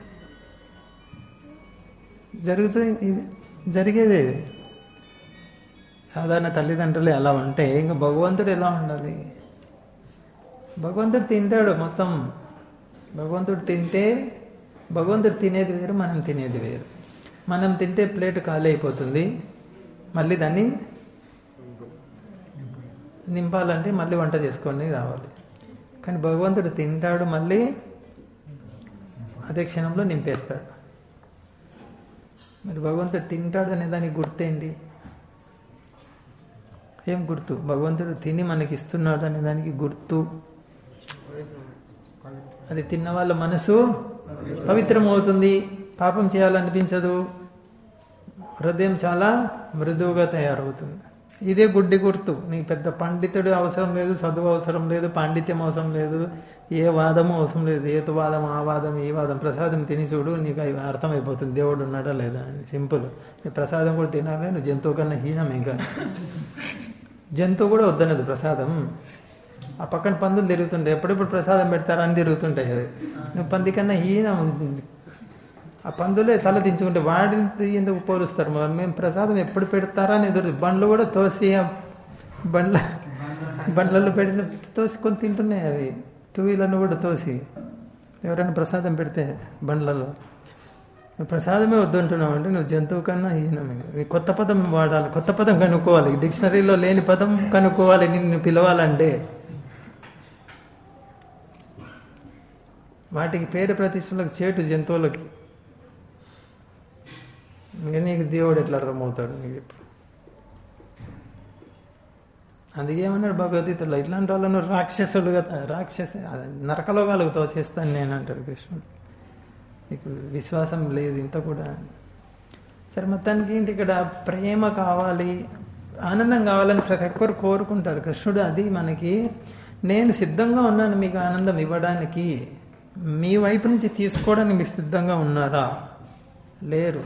జరుగుతుంది ఇది జరిగేదే ఇది సాధారణ తల్లిదండ్రులు ఎలా ఉంటే ఇంకా భగవంతుడు ఎలా ఉండాలి భగవంతుడు తింటాడు మొత్తం భగవంతుడు తింటే భగవంతుడు తినేది వేరు మనం తినేది వేరు మనం తింటే ప్లేట్ ఖాళీ అయిపోతుంది మళ్ళీ దాన్ని నింపాలంటే మళ్ళీ వంట చేసుకొని రావాలి కానీ భగవంతుడు తింటాడు మళ్ళీ అదే క్షణంలో నింపేస్తాడు మరి భగవంతుడు తింటాడు అనే దానికి గుర్తేంటి ఏం గుర్తు భగవంతుడు తిని మనకి ఇస్తున్నాడు అనే దానికి గుర్తు అది తిన్న వాళ్ళ మనసు పవిత్రమవుతుంది పాపం చేయాలనిపించదు హృదయం చాలా మృదువుగా తయారవుతుంది ఇదే గుడ్డి గుర్తు నీకు పెద్ద పండితుడు అవసరం లేదు చదువు అవసరం లేదు పాండిత్యం అవసరం లేదు ఏ వాదము అవసరం లేదు ఏతు వాదం ఆ వాదం ఈ వాదం ప్రసాదం తిని చూడు నీకు అవి అర్థమైపోతుంది దేవుడు ఉన్నాడా లేదా అని సింపుల్ నీ ప్రసాదం కూడా తినాలి నువ్వు జంతువు కన్నా హీనం ఇంకా జంతువు కూడా వద్దనదు ప్రసాదం ఆ పక్కన పందులు తిరుగుతుంటాయి ఎప్పుడెప్పుడు ప్రసాదం పెడతారా అని తిరుగుతుంటాయి అవి నువ్వు పంది కన్నా హీనం ఆ పందులే తల దించుకుంటే వాడిని ఎందుకు పోలుస్తారు మరి మేము ప్రసాదం ఎప్పుడు పెడతారా అని ఎదురు బండ్లు కూడా తోసి ఆ బండ్ల బండ్లలో పెట్టిన తోసుకొని తింటున్నాయి అవి టూ వీలర్ను కూడా తోసి ఎవరైనా ప్రసాదం పెడితే బండ్లలో నువ్వు ప్రసాదమే వద్దంటున్నావు అంటే నువ్వు జంతువు కన్నా హీనం ఈ కొత్త పదం వాడాలి కొత్త పదం కనుక్కోవాలి డిక్షనరీలో లేని పదం కనుక్కోవాలి నిన్ను పిలవాలంటే వాటికి పేరు ప్రతిష్టలకు చేటు జంతువులకి ఇంకా నీకు దేవుడు ఎట్లా అర్థమవుతాడు నీకు ఇప్పుడు అందుకే ఏమన్నాడు భగవద్గీతలో ఇట్లాంటి వాళ్ళను రాక్షసులుగా రాక్షస అదే నరకలోకాలకు తోచేస్తాను నేను అంటాడు కృష్ణుడు నీకు విశ్వాసం లేదు ఇంత కూడా సరే మొత్తానికి ఏంటి ఇక్కడ ప్రేమ కావాలి ఆనందం కావాలని ప్రతి ఒక్కరు కోరుకుంటారు కృష్ణుడు అది మనకి నేను సిద్ధంగా ఉన్నాను మీకు ఆనందం ఇవ్వడానికి మీ వైపు నుంచి తీసుకోవడానికి మీరు సిద్ధంగా ఉన్నారా లేరు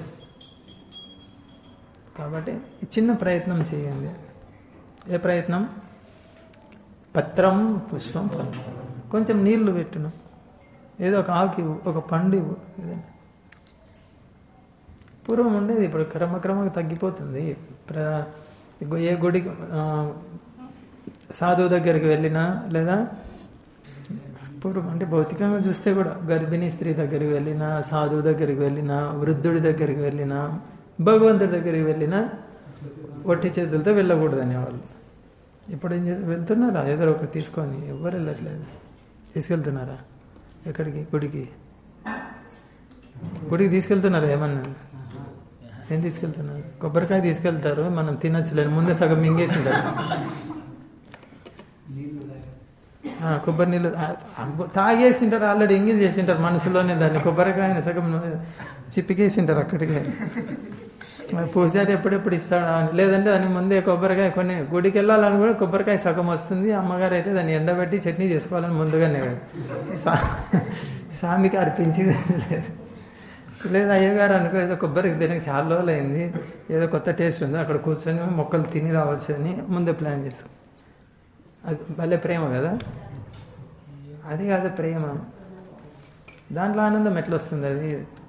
కాబట్టి ఈ చిన్న ప్రయత్నం చేయండి ఏ ప్రయత్నం పత్రం పుష్పం ఫలం కొంచెం నీళ్లు పెట్టును ఏదో ఒక ఆకు ఇవ్వు, ఒక పండు ఇవ్వు ఏదైనా పూర్వం ఉండేది ఇప్పుడు క్రమక్రమంగా తగ్గిపోతుంది ప్ర ఏ గుడికి ఆ, సాధువు దగ్గరికి వెళ్ళినా లేదా పూర్వం అంటే భౌతికంగా చూస్తే కూడా గర్భిణీ స్త్రీ దగ్గరికి వెళ్ళినా సాధువు దగ్గరికి వెళ్ళినా వృద్ధుడి దగ్గరికి వెళ్ళినా భగవంతుడి దగ్గరికి వెళ్ళినా ఒట్టి చేతులతో వెళ్ళకూడదు అనేవాళ్ళు ఇప్పుడు ఏం చే వెళ్తున్నారా ఏదో ఒకటి తీసుకొని ఎవ్వరు వెళ్ళట్లేదు తీసుకెళ్తున్నారా ఎక్కడికి గుడికి గుడికి తీసుకెళ్తున్నారా ఏమన్నా ఏం తీసుకెళ్తున్నారు కొబ్బరికాయ తీసుకెళ్తారు మనం తినొచ్చులేదు ముందే సగం మింగేసింటారు ఆ, కొబ్బరి నీళ్ళు ఆ, అబ్బో, తాగేసింటారు ఆల్రెడీ ఎంగిల్ చేసింటారు మనసులోనే దాన్ని కొబ్బరికాయని సగం చిప్పికేసింటారు అక్కడికి మరి పూజారి ఎప్పుడెప్పుడు ఇస్తాడా అని లేదంటే దానికి ముందే కొబ్బరికాయ కొన్ని గుడికి వెళ్ళాలని కూడా కొబ్బరికాయ సగం వస్తుంది అమ్మగారు అయితే దాన్ని ఎండబెట్టి చట్నీ చేసుకోవాలని ముందుగానే కదా సా స్వామికి అర్పించింది లేదు లేదు అయ్యగారు అనుకో ఏదో కొబ్బరికి తినక చాలా రోజులు అయింది ఏదో కొత్త టేస్ట్ ఉంది అక్కడ కూర్చొని మొక్కలు తిని రావచ్చు అని ముందే ప్లాన్ చేసుకో అది భలే ప్రేమ కదా అది కాదు ప్రేమ దాంట్లో ఆనందం ఎట్లా వస్తుంది అది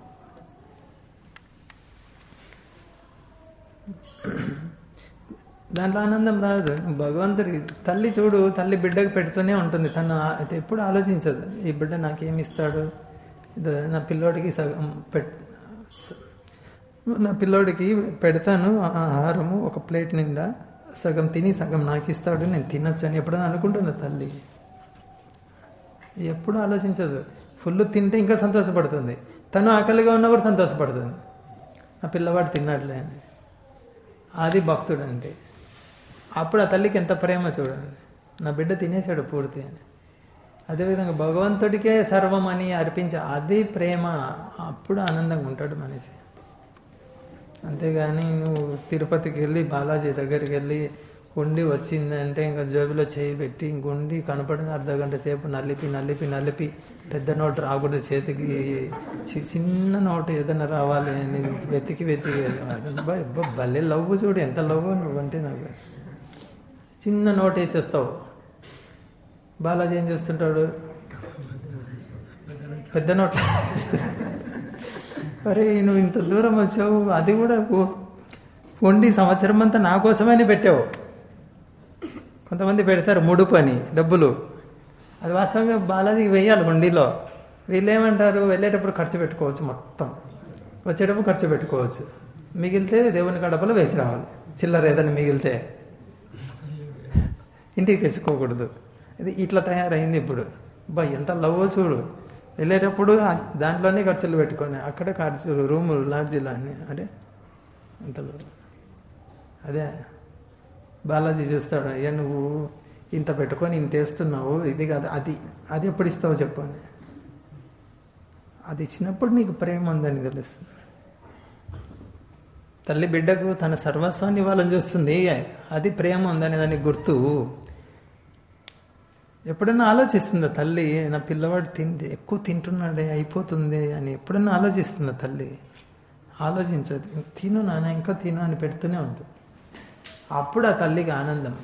దాంట్లో ఆనందం రాదు భగవంతుడికి తల్లి చూడు తల్లి బిడ్డకు పెడుతూనే ఉంటుంది తను ఆ- అయితే ఎప్పుడు ఆలోచించదు ఈ బిడ్డ నాకేమి ఇస్తాడు ఇదో నా పిల్లోడికి సగం పెట్ స- నా పిల్లోడికి పెడతాను ఆ ఆహారము ఒక ప్లేట్ నిండా సగం తిని సగం నాకు ఇస్తాడు నేను తినొచ్చు అని ఎప్పుడైనా అనుకుంటుంది తల్లి ఎప్పుడు ఆలోచించదు ఫుల్ తింటే ఇంకా సంతోషపడుతుంది తను ఆకలిగా ఉన్నా కూడా సంతోషపడుతుంది ఆ పిల్లవాడు తిన్నాడులే అని అది భక్తుడు అంటే అప్పుడు ఆ తల్లికి ఎంత ప్రేమ చూడండి నా బిడ్డ తినేశాడు పూర్తి అని అదేవిధంగా భగవంతుడికే సర్వం అని అర్పించే అది ప్రేమ అప్పుడు ఆనందంగా ఉంటాడు మనిషి అంతేగాని నువ్వు తిరుపతికి వెళ్ళి బాలాజీ దగ్గరికి వెళ్ళి ఉండి వచ్చిందంటే ఇంకా జేబులో చేయి పెట్టి ఇంకొండి కనపడిన అర్ధ గంట సేపు నలిపి నలిపి నలిపి పెద్ద నోటు రాకూడదు చేతికి చి- చిన్న నోటు ఏదైనా రావాలి అని వెతికి వెతికి అబ్బా, అబ్బా, భలే లవ్ చూడు ఎంత లవ్ నువ్వంటే నాకు చిన్న నోట్ వేసేస్తావు బాలాజీ ఏం చేస్తుంటాడు పెద్ద నోట్ అరే నువ్వు ఇంత దూరం వచ్చావు అది కూడా ఓ- వండి సంవత్సరం అంతా నా కోసమని పెట్టావు కొంతమంది పెడతారు ముడుపు అని డబ్బులు అది వాస్తవంగా బాలాజీకి వెయ్యాలి హుండీలో వీళ్ళు ఏమంటారు వెళ్ళేటప్పుడు ఖర్చు పెట్టుకోవచ్చు మొత్తం వచ్చేటప్పుడు ఖర్చు పెట్టుకోవచ్చు మిగిలితే దేవుని గడపలో వేసి రావాలి చిల్లర ఏదైనా మిగిలితే ఇంటికి తెచ్చుకోకూడదు ఇది ఇట్లా తయారైంది ఇప్పుడు బా ఎంత లవ్ చూడు వెళ్ళేటప్పుడు ఆ దాంట్లోనే ఖర్చులు పెట్టుకొని అక్కడ ఖర్చులు రూములు లాడ్జీలు అన్నీ అంటే అంత love. అదే బాలాజీ చూస్తాడు అయ్యా నువ్వు ఇంత పెట్టుకొని ఇంత వేస్తున్నావు ఇది కాదు అది అది ఎప్పుడు ఇస్తావు చెప్పని అది ఇచ్చినప్పుడు నీకు ప్రేమ ఉందని తెలుస్తుంది తల్లి బిడ్డకు తన సర్వస్వాన్ని ఇవ్వాలని చూస్తుంది అది ప్రేమ ఉందని దానికి గుర్తు ఎప్పుడైనా ఆలోచిస్తుందా తల్లి నా పిల్లవాడు తింది ఎక్కువ తింటున్నాడే అయిపోతుంది అని ఎప్పుడైనా ఆలోచిస్తుందా తల్లి ఆలోచించదు తిను నాన్న ఇంకా తిను అని పెడుతూనే ఉంటుంది అప్పుడు ఆ తల్లికి ఆనందం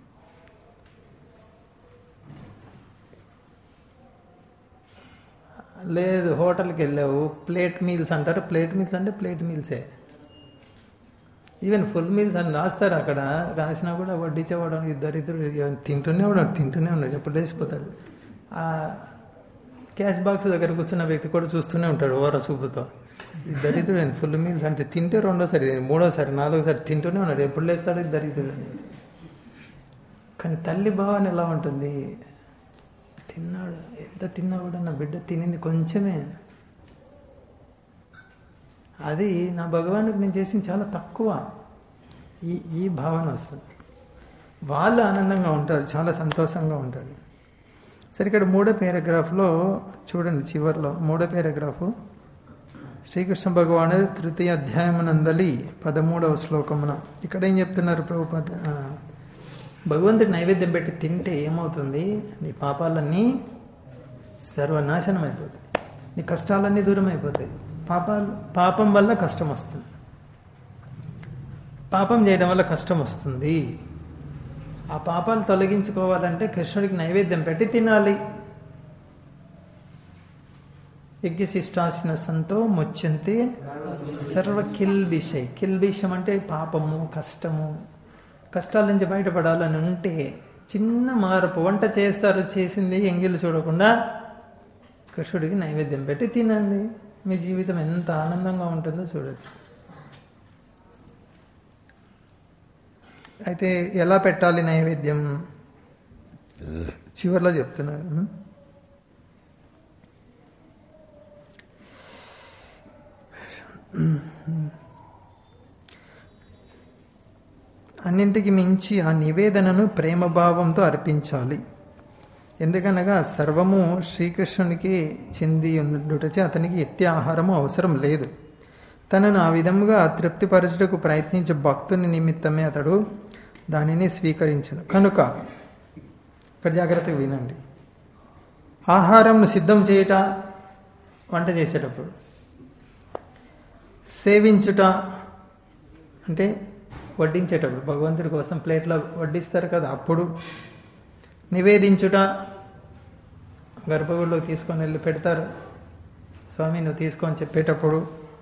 లేదు హోటల్కి వెళ్ళావు ప్లేట్ మీల్స్ అంటారు ప్లేట్ మీల్స్ అంటే ప్లేట్ మీల్సే ఈవెన్ ఫుల్ మీల్స్ అని రాస్తారు అక్కడ రాసినా కూడా వడ్డించేవాడు దరిద్రుడు ఇవన్నీ తింటూనే ఉన్నాడు తింటూనే ఉన్నాడు ఎప్పుడు లేచిపోతాడు ఆ క్యాష్ బాక్స్ దగ్గర కూర్చున్న వ్యక్తి కూడా చూస్తూనే ఉంటాడు ఓర చూపుతో ఈ దరిద్రుడు ఫుల్ మీల్స్ అంటే తింటే రెండోసారి మూడోసారి నాలుగోసారి తింటూనే ఉన్నాడు ఎప్పుడు లేస్తాడు ఈ దరిద్రుడు అనేసి. కానీ తల్లి భావన ఎలా ఉంటుంది తిన్నాడు ఎంత తిన్నా కూడా నా బిడ్డ తినింది కొంచెమే అది నా భగవానుడికి నేను చేసింది చాలా తక్కువ ఈ ఈ భావన వస్తుంది వాళ్ళు ఆనందంగా ఉంటారు చాలా సంతోషంగా ఉంటారు సరే ఇక్కడ మూడో పారాగ్రాఫ్లో చూడండి చివరిలో మూడో పారాగ్రాఫు శ్రీకృష్ణ భగవాను తృతీయ అధ్యాయమునందలి పదమూడవ శ్లోకమున ఇక్కడ ఏం చెప్తున్నారు ప్రభుపద ఆ, భగవంతుడి నైవేద్యం పెట్టి తింటే ఏమవుతుంది నీ పాపాలన్నీ సర్వనాశనం అయిపోతాయి నీ కష్టాలన్నీ దూరం అయిపోతాయి పాపాలు పాపం వల్ల కష్టం వస్తుంది పాపం చేయడం వల్ల కష్టం వస్తుంది ఆ పాపాలు తొలగించుకోవాలంటే కృష్ణుడికి నైవేద్యం పెట్టి తినాలి యజ్ఞశిష్టాసిన సంతో ముచ్యంతి సర్వ కిల్బిషై కిల్బిషం అంటే పాపము కష్టము కష్టాల నుంచి బయటపడాలని ఉంటే చిన్న మార్పు వంట చేస్తారు చేసింది ఎంగిల్ చూడకుండా కృష్ణుడికి నైవేద్యం పెట్టి తినండి మీ జీవితం ఎంత ఆనందంగా ఉంటుందో చూడొచ్చు అయితే ఎలా పెట్టాలి నైవేద్యం చివరిలో చెప్తున్నారు ఉం? అన్నింటికి మించి ఆ నివేదనను ప్రేమభావంతో అర్పించాలి ఎందుకనగా సర్వము శ్రీకృష్ణునికి చెంది ఉండుటచే అతనికి ఎట్టి ఆహారము అవసరం లేదు తనను ఆ విధముగా తృప్తిపరచుటకు ప్రయత్నించే భక్తుని నిమిత్తమే అతడు దానిని స్వీకరించను కనుక ఇక్కడ జాగ్రత్తగా వినండి ఆహారంను సిద్ధం చేయుట వంట చేసేటప్పుడు సేవించుట అంటే వడ్డించేటప్పుడు భగవంతుడి కోసం ప్లేట్లో వడ్డిస్తారు కదా అప్పుడు నివేదించుట గర్భగుడిలో తీసుకొని వెళ్ళి పెడతారు స్వామి నువ్వు తీసుకొని చెప్పేటప్పుడు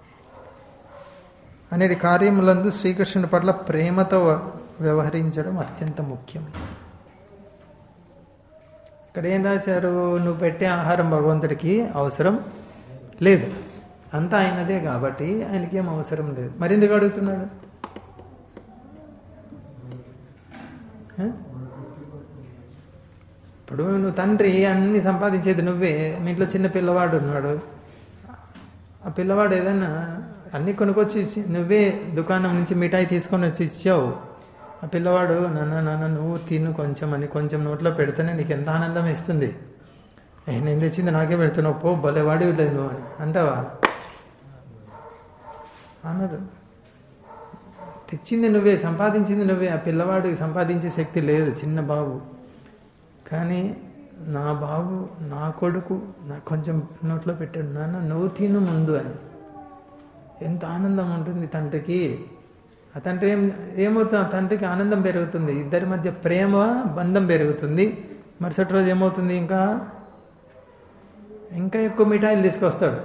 అనేది కార్యములందు శ్రీకృష్ణుని పట్ల ప్రేమతో వ్యవహరించడం అత్యంత ముఖ్యం ఇక్కడ ఏం రాశారు నువ్వు పెట్టే ఆహారం భగవంతుడికి అవసరం లేదు అంతా ఆయనదే కాబట్టి ఆయనకి ఏం అవసరం లేదు మరి ఎందుకు అడుగుతున్నాడు ఆ? ఇప్పుడు నువ్వు తండ్రి అన్ని సంపాదించేది నువ్వే మీ ఇంట్లో చిన్న పిల్లవాడు ఉన్నాడు ఆ పిల్లవాడు ఏదైనా అన్ని కొనుక్కొచ్చి ఇచ్చి- నువ్వే దుకాణం నుంచి మిఠాయి తీసుకొని వచ్చి ఇచ్చావు ఆ పిల్లవాడు నాన్న నాన్న నువ్వు తిను కొంచెం అని కొంచెం నోట్లో పెడితేనే నీకు ఎంత ఆనందం ఇస్తుంది ఏ నేను తెచ్చింది నాకే పెడుతున్నావు పో భలేవాడి లేదు నువ్వు అని అంటావా అన్నాడు తెచ్చింది నువ్వే సంపాదించింది నువ్వే ఆ పిల్లవాడికి సంపాదించే శక్తి లేదు చిన్న బాబు కానీ నా బాబు నా కొడుకు నాకు కొంచెం నోట్లో పెట్టాడు నాన్న నువ్వు తిను ముందు అని ఎంత ఆనందం ఉంటుంది తండ్రికి ఆ తండ్రి ఏం ఏమవుతుంది ఆ తండ్రికి ఆనందం పెరుగుతుంది ఇద్దరి మధ్య ప్రేమ బంధం పెరుగుతుంది మరుసటి రోజు ఏమవుతుంది ఇంకా ఇంకా ఎక్కువ మిఠాయిలు తీసుకొస్తాడు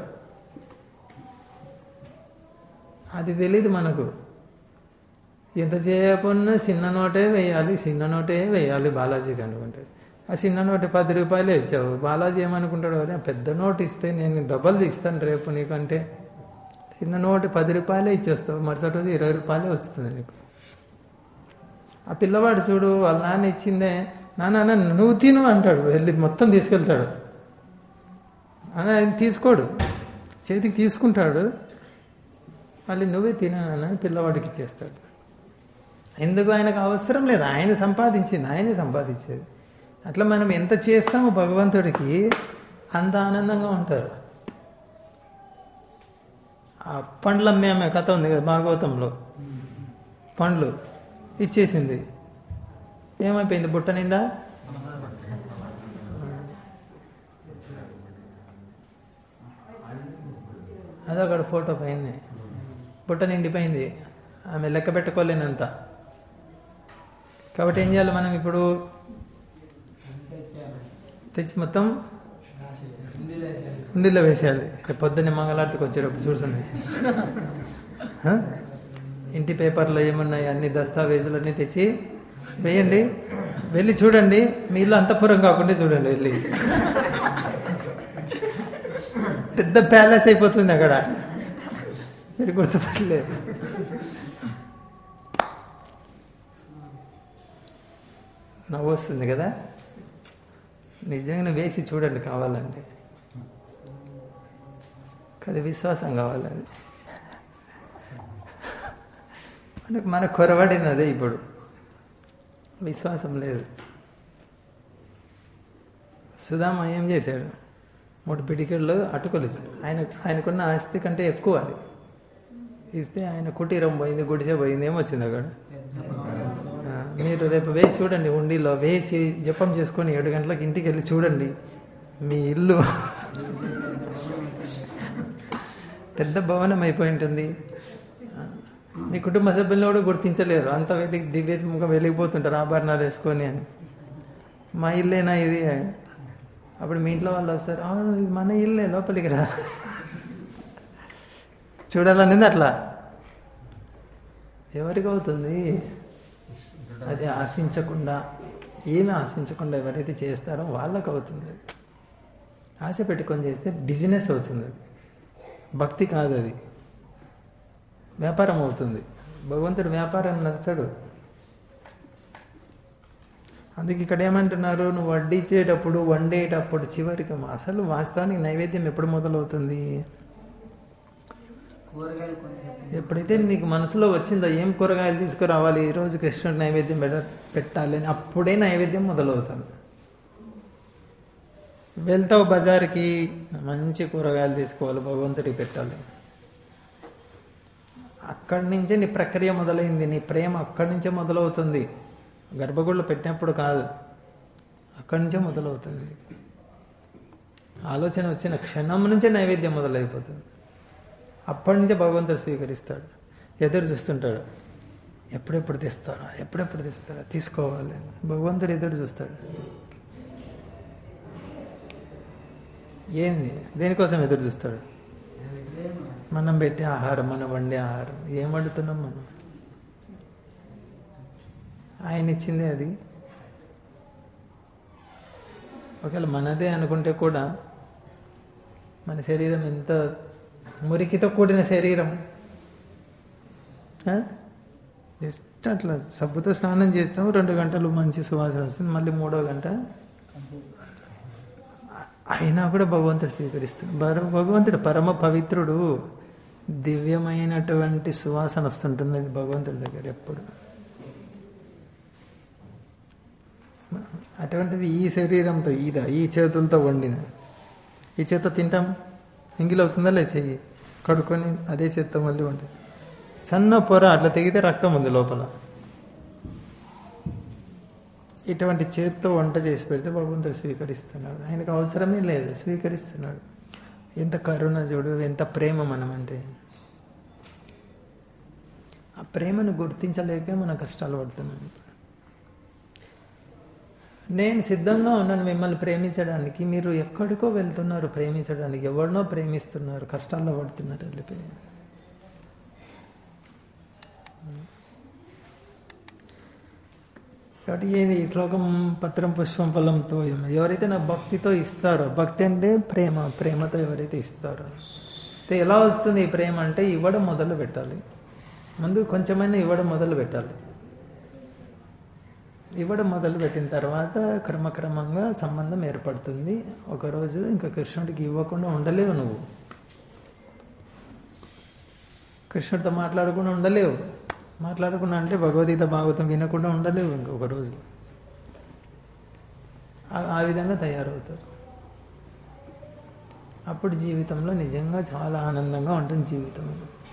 అది తెలియదు మనకు ఎంతసేపు ఉన్నా చిన్న నోటే వేయాలి చిన్న నోటే వేయాలి బాలాజీకి అనుకుంటే ఆ చిన్న నోటు పది రూపాయలే ఇచ్చావు బాలాజీ ఏమనుకుంటాడు "అరే, పెద్ద నోటు ఇస్తే నేను డబల్ ఇస్తాను రేపు నీకంటే చిన్న నోటు పది రూపాయలే ఇచ్చేస్తావు మరుసటి రోజు ఇరవై రూపాయలే వస్తుంది నీకు ఆ పిల్లవాడు చూడు వాళ్ళ నాన్న ఇచ్చిందే నాన్న నాన్న నువ్వు తిను అంటాడు వెళ్ళి మొత్తం తీసుకెళ్తాడు అని ఆయన తీసుకోడు చేతికి తీసుకుంటాడు మళ్ళీ నువ్వే తినని పిల్లవాడికి ఇచ్చేస్తాడు ఎందుకు ఆయనకు అవసరం లేదు ఆయన సంపాదించింది ఆయనే సంపాదించేది అట్లా మనం ఎంత చేస్తామో భగవంతుడికి అంత ఆనందంగా ఉంటారు ఆ పండ్లు అమ్మే ఆమె కథ ఉంది కదా భాగవతంలో పండ్లు ఇచ్చేసింది ఏమైపోయింది బుట్ట నిండా అదే అక్కడ ఫోటో పైన బుట్ట నిండిపోయింది ఆమె లెక్క పెట్టుకోలేనంత కాబట్టి ఏం చేయాలి మనం ఇప్పుడు తెచ్చి మొత్తం ఉండిలో వేసేయాలి రేపు పొద్దున్నే మంగళారతికి వచ్చేటప్పుడు చూడండి హ? ఇంటి పేపర్లో ఏమున్నాయి అన్ని దస్తావేజులన్నీ తెచ్చి వేయండి వెళ్ళి చూడండి మీ ఇల్లు అంతఃపురం కాకుండా చూడండి వెళ్ళి పెద్ద ప్యాలెస్ అయిపోతుంది అక్కడ మీరు గుర్తుపట్టలేదు నవ్వు వస్తుంది కదా నిజంగా వేసి చూడండి కావాలంటే కదా విశ్వాసం కావాలని మనకు మన కొరవడినదే ఇప్పుడు విశ్వాసం లేదు సుధామ ఏం చేశాడు మూడు పిడికిళ్ళు అటుకులు ఇచ్చాడు ఆయన ఆయనకున్న ఆస్తి కంటే ఎక్కువ అది ఇస్తే ఆయన కుటీరం పోయింది గుడిసె పోయింది ఏమొచ్చింది అక్కడ ఆ, మీరు రేపు వేసి చూడండి ఉండిలో వేసి జపం చేసుకొని ఏడు గంటలకు ఇంటికి వెళ్ళి చూడండి మీ ఇల్లు పెద్ద భవనం అయిపోయి ఉంటుంది ఆ, మీ కుటుంబ సభ్యులను కూడా గుర్తించలేరు అంత వెలిగి దివ్యముగా వెలిగిపోతుంటారు ఆభరణాలు వేసుకొని అని మా ఇల్లేనా ఇది అప్పుడు మీ ఇంట్లో వాళ్ళు వస్తారు "అవును, ఇది మన ఇల్లే లోపలికి రా చూడాలనింది అట్లా ఎవరికి అవుతుంది అది ఆశించకుండా ఏమి ఆశించకుండా ఎవరైతే చేస్తారో వాళ్ళకు అవుతుంది అది. ఆశ పెట్టుకొని చేస్తే బిజినెస్ అవుతుంది అది భక్తి కాదు అది వ్యాపారం అవుతుంది భగవంతుడు వ్యాపారం నచ్చడు అందుకే ఇక్కడ ఏమంటున్నారు నువ్వు వడ్డించేటప్పుడు వండేటప్పుడు చివరికి అసలు వాస్తవానికి నైవేద్యం ఎప్పుడు మొదలవుతుంది కూరగాయలు కొన్ని ఎప్పుడైతే నీకు మనసులో వచ్చిందో ఏం కూరగాయలు తీసుకురావాలి ఈ రోజు కృష్ణుడి నైవేద్యం పెట్ట పెట్టాలి అని అప్పుడే నైవేద్యం మొదలవుతుంది వెళ్తావు బజార్కి మంచి కూరగాయలు తీసుకోవాలి భగవంతుడికి పెట్టాలి అక్కడి నుంచే నీ ప్రక్రియ మొదలైంది నీ ప్రేమ అక్కడి నుంచే మొదలవుతుంది గర్భగుళ్ళు పెట్టినప్పుడు కాదు అక్కడి నుంచే మొదలవుతుంది ఆలోచన వచ్చిన క్షణం నుంచే నైవేద్యం మొదలైపోతుంది అప్పటి నుంచే భగవంతుడు స్వీకరిస్తాడు ఎదురు చూస్తుంటాడు ఎప్పుడెప్పుడు తెస్తారా ఎప్పుడెప్పుడు తెస్తారా తీసుకోవాలి అని. భగవంతుడు ఎదురు చూస్తాడు ఏంది దేనికోసం ఎదురు చూస్తాడు మనం పెట్టే ఆహారం మనం వండే ఆహారం ఏం వండుతున్నాం మనం ఆయన ఇచ్చిందే అది ఒకవేళ మనదే అనుకుంటే కూడా మన శరీరం ఎంత మురికితో కూడిన శరీరం ఆ? జస్ట్ అట్లా సబ్బుతో స్నానం చేస్తాము రెండు గంటలు మంచి సువాసన వస్తుంది మళ్ళీ మూడో గంట అయినా కూడా భగవంతుడు స్వీకరిస్తుంది భర- భగవంతుడు పరమ పవిత్రుడు దివ్యమైనటువంటి సువాసన వస్తుంటుంది అది భగవంతుడి దగ్గర ఎప్పుడు అటువంటిది ఈ శరీరంతో ఇదా ఈ చేతులతో వండిన ఈ చేత్తో తింటాం ఎంగిలవుతుందా లేదు చెయ్యి కడుక్కొని అదే చేత్తో మళ్ళీ ఉంటుంది సన్న పొర అట్లా తెగితే రక్తం ఉంది లోపల ఇటువంటి చేత్తో వంట చేసి పెడితే భగవంతుడు స్వీకరిస్తున్నాడు ఆయనకు అవసరమే లేదు స్వీకరిస్తున్నాడు ఎంత కరుణ చూడు ఎంత ప్రేమ మనం అంటే ఆ ప్రేమను గుర్తించలేకే మన కష్టాలు పడుతున్నాం నేను సిద్ధంగా ఉన్నాను మిమ్మల్ని ప్రేమించడానికి మీరు ఎక్కడికో వెళ్తున్నారు ప్రేమించడానికి ఎవరినో ప్రేమిస్తున్నారు కష్టాల్లో పడుతున్నారు వెళ్ళిపోయి కాబట్టి ఏది ఈ శ్లోకం పత్రం పుష్పం ఫలంతో ఎవరైతే నా భక్తితో ఇస్తారో భక్తి అంటే ప్రేమ ప్రేమతో ఎవరైతే ఇస్తారో అయితే ఎలా వస్తుంది ఈ ప్రేమ అంటే ఇవ్వడం మొదలు పెట్టాలి ముందు కొంచెమైనా ఇవ్వడం మొదలు పెట్టాలి ఇవ్వడం మొదలు పెట్టిన తర్వాత క్రమక్రమంగా సంబంధం ఏర్పడుతుంది ఒకరోజు ఇంకా కృష్ణుడికి ఇవ్వకుండా ఉండలేవు నువ్వు కృష్ణుడితో మాట్లాడకుండా ఉండలేవు మాట్లాడకుండా అంటే భగవద్గీత భాగవతం వినకుండా ఉండలేవు ఇంకొక రోజు ఆ- ఆ విధంగా తయారవుతారు అప్పుడు జీవితంలో నిజంగా చాలా ఆనందంగా ఉంటుంది జీవితం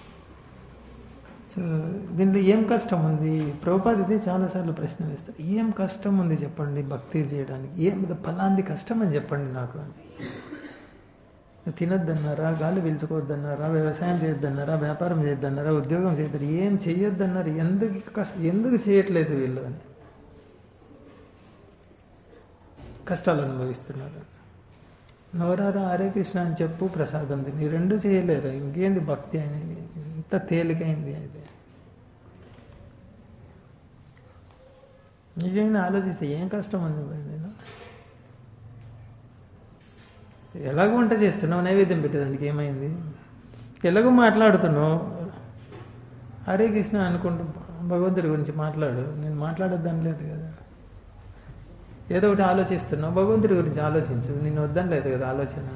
సో దీంట్లో ఏం కష్టం ఉంది ప్రభుపాద ఇదే చాలాసార్లు ప్రశ్న వేస్తారు ఏం కష్టం ఉంది చెప్పండి భక్తి చేయడానికి ఏం ఇది ఫలాంది కష్టం అని చెప్పండి నాకు అని తినొద్దన్నారా గాలి పీల్చుకోవద్దన్నారా వ్యవసాయం చేయొద్దన్నారా వ్యాపారం చేయొద్దన్నారా ఉద్యోగం చేయొద్దు ఏం చేయొద్దన్నారు ఎందుకు కష్ట ఎందుకు చేయట్లేదు వీళ్ళు అని కష్టాలు అనుభవిస్తున్నారు నవరారా హరే కృష్ణ అని చెప్పు ప్రసాదం తిని రెండు చేయలేరు ఇంకేంది భక్తి అనేది ఎంత తేలికైంది అది నిజంగా ఆలోచిస్తే ఏం కష్టం ఉంది నేను ఎలాగో వంట చేస్తున్నావు నైవేద్యం పెట్టేదానికి ఏమైంది ఎలాగో మాట్లాడుతున్నావు హరే కృష్ణ అనుకుంటూ భగవంతుడి గురించి మాట్లాడు నేను మాట్లాడొద్దని లేదు కదా ఏదో ఒకటి ఆలోచిస్తున్నావు భగవంతుడి గురించి ఆలోచించు నేను వద్దని లేదు కదా ఆలోచన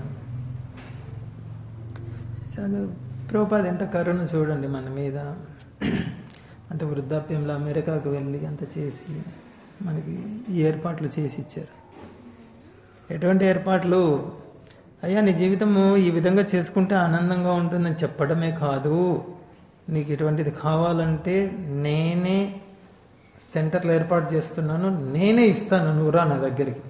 చదువు ప్రభుపాద ఎంత కరుణ చూడండి మన మీద అంత వృద్ధాప్యంలో అమెరికాకు వెళ్ళి అంత చేసి మనకి ఈ ఏర్పాట్లు చేసి ఇచ్చారు ఎటువంటి ఏర్పాట్లు అయ్యా నీ జీవితము ఈ విధంగా చేసుకుంటే ఆనందంగా ఉంటుందని చెప్పడమే కాదు నీకు ఇటువంటిది కావాలంటే నేనే సెంటర్లు ఏర్పాటు చేస్తున్నాను నేనే ఇస్తాను నువ్వు రా నా దగ్గరికి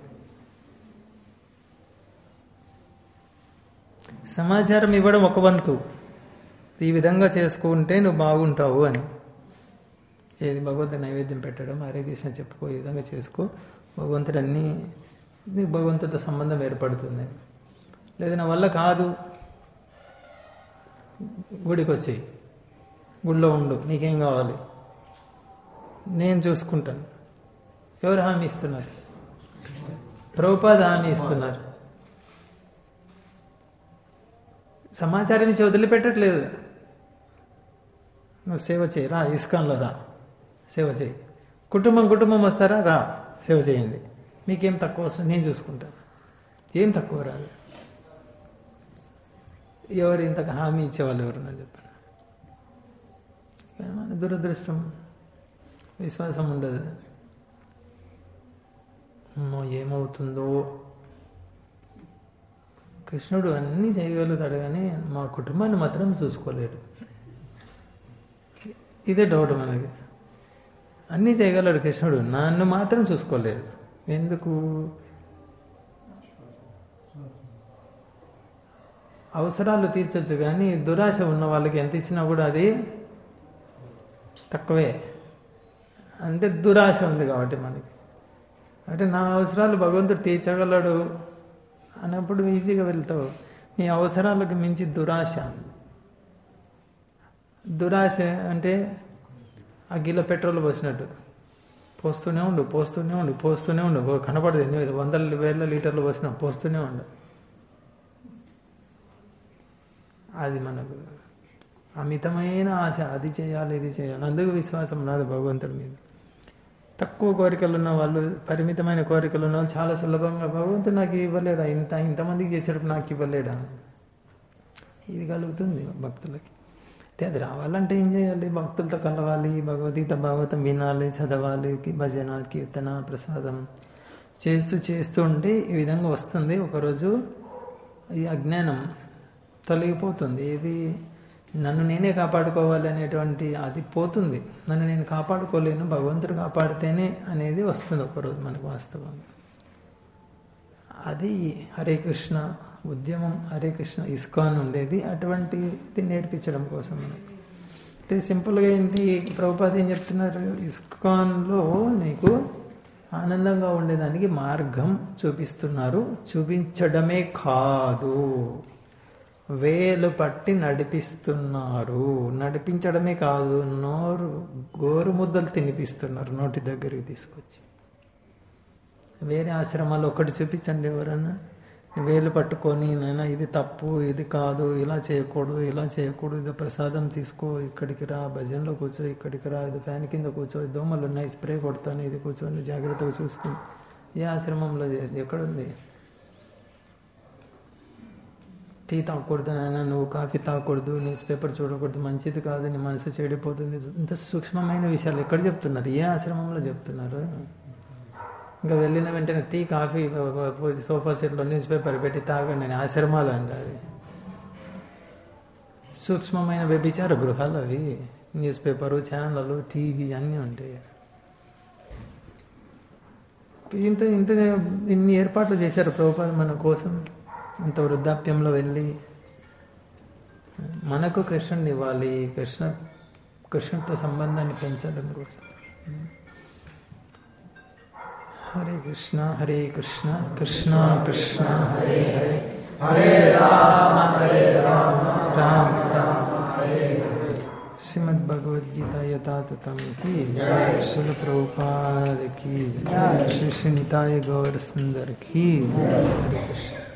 సమాచారం ఇవ్వడం ఒక వంతు ఈ విధంగా చేసుకుంటే నువ్వు బాగుంటావు అని ఏది భగవంతుడి నైవేద్యం పెట్టడం హరే కృష్ణ చెప్పుకో ఈ విధంగా చేసుకో భగవంతుడు అన్నీ నీకు భగవంతుడితో సంబంధం ఏర్పడుతుంది లేదు నా వల్ల కాదు గుడికి వచ్చేయి గుడిలో ఉండు నీకేం కావాలి నేను చూసుకుంటాను ఎవరు హామీ ఇస్తున్నారు ప్రభుపాద హామీ ఇస్తున్నారు సమాచారం ఇచ్చి వదిలిపెట్టట్లేదు నువ్వు సేవ చేయి రా ఇస్కాన్లో రా సేవ చేయి కుటుంబం కుటుంబం వస్తారా రా సేవ చేయండి మీకేం తక్కువ వస్తుంది నేను చూసుకుంటాను ఏం తక్కువ రాదు ఎవరు ఇంతకు హామీ ఇచ్చేవాళ్ళు ఎవరన్నా చెప్పండి కానీ మన దురదృష్టం విశ్వాసం ఉండదు అమ్మో ఏమవుతుందో కృష్ణుడు అన్నీ చేయగలుగుతాడు కానీ మా కుటుంబాన్ని మాత్రం చూసుకోలేడు ఇదే డౌట్ మనకి అన్నీ చేయగలడు కృష్ణుడు నన్ను మాత్రం చూసుకోలేడు ఎందుకు అవసరాలు తీర్చచ్చు కానీ దురాశ ఉన్న వాళ్ళకి ఎంత ఇచ్చినా కూడా అది తక్కువే అంటే దురాశ ఉంది కాబట్టి మనకి అంటే నా అవసరాలు భగవంతుడు తీర్చగలడు అన్నప్పుడు ఈజీగా వెళ్తావు నీ అవసరాలకు మించి దురాశ దురాశ అంటే ఆ గిల్ల పెట్రోల్ పోసినట్టు పోస్తూనే ఉండు పోస్తూనే ఉండు పోస్తూనే ఉండు ఓ కనపడదు ఎన్ని వందల వేల లీటర్లు పోసినా పోస్తూనే ఉండు అది మనకు అమితమైన ఆశ అది చేయాలి ఇది చేయాలి అందుకు విశ్వాసం రాదు భగవంతుడి మీద తక్కువ కోరికలు ఉన్న వాళ్ళు పరిమితమైన కోరికలు ఉన్న వాళ్ళు చాలా సులభంగా భగవంతుడు నాకు ఇవ్వలేడా ఇంత ఇంతమందికి చేసేటప్పుడు నాకు ఇవ్వలేడా ఇది కలుగుతుంది భక్తులకి అయితే అది రావాలంటే ఏం చేయాలి భక్తులతో కలవాలి భగవద్గీత భాగవతం వినాలి చదవాలి భజన కీర్తన ప్రసాదం చేస్తూ చేస్తూ ఉంటే ఈ విధంగా వస్తుంది ఒకరోజు ఈ అజ్ఞానం తొలగిపోతుంది ఇది నన్ను నేనే కాపాడుకోవాలి అనేటువంటి అది పోతుంది నన్ను నేను కాపాడుకోలేను భగవంతుడు కాపాడితేనే అనేది వస్తుంది ఒకరోజు మనకు వాస్తవంగా అది హరే కృష్ణ ఉద్యమం హరే కృష్ణ ఇస్కాన్ ఉండేది అటువంటిది నేర్పించడం కోసం మనకి అంటే సింపుల్గా ఏంటి ప్రభుపాద ఏం చెప్తున్నారు ఇస్కాన్లో నీకు ఆనందంగా ఉండేదానికి మార్గం చూపిస్తున్నారు చూపించడమే కాదు వేలు పట్టి నడిపిస్తున్నారు నడిపించడమే కాదు నోరు గోరు ముద్దలు తినిపిస్తున్నారు నోటి దగ్గరికి తీసుకొచ్చి వేరే ఆశ్రమాలు ఒకటి చూపించండి ఎవరన్నా వేలు పట్టుకొని నైనా ఇది తప్పు ఇది కాదు ఇలా చేయకూడదు ఇలా చేయకూడదు ఇది ప్రసాదం తీసుకో ఇక్కడికి రా భజనలో కూర్చో ఇక్కడికి రా ఇది ఫ్యాన్ కింద కూర్చో దోమలు ఉన్నాయి స్ప్రే కొడతాను ఇది కూర్చొని జాగ్రత్తగా చూసుకుని ఏ ఆశ్రమంలో చేయదు ఎక్కడుంది టీ తాగకూడదు నాయన నువ్వు కాఫీ తాగకూడదు న్యూస్ పేపర్ చూడకూడదు మంచిది కాదు నీ మనసు చెడిపోతుంది ఇంత సూక్ష్మమైన విషయాలు ఎక్కడ చెప్తున్నారు ఏ ఆశ్రమంలో చెప్తున్నారు ఇంకా వెళ్ళిన వెంటనే టీ కాఫీ సోఫా సెట్లో న్యూస్ పేపర్ పెట్టి తాగండి అని ఆశ్రమాలు అండి అవి సూక్ష్మమైన వ్యభిచార గృహాలు అవి న్యూస్ పేపరు ఛానళ్ళు టీవీ అన్నీ ఉంటాయి ఇంత ఇంత ఇన్ని ఏర్పాట్లు చేశారు ప్రభుపాద మన కోసం ఇంత వృద్ధాప్యంలో వెళ్ళి మనకు కృష్ణుని ఇవ్వాలి కృష్ణ కృష్ణుడితో సంబంధాన్ని పెంచడం కోసం హరే కృష్ణ హరే కృష్ణ కృష్ణ కృష్ణ హరే హరే హరే రామ హరే రామ రామ రామ హరే श्रीमद् भगवद गीता यथातथम की जय श्री प्रभुपाद की जय श्री श्री निताय गौर सुंदर की जय हरे कृष्ण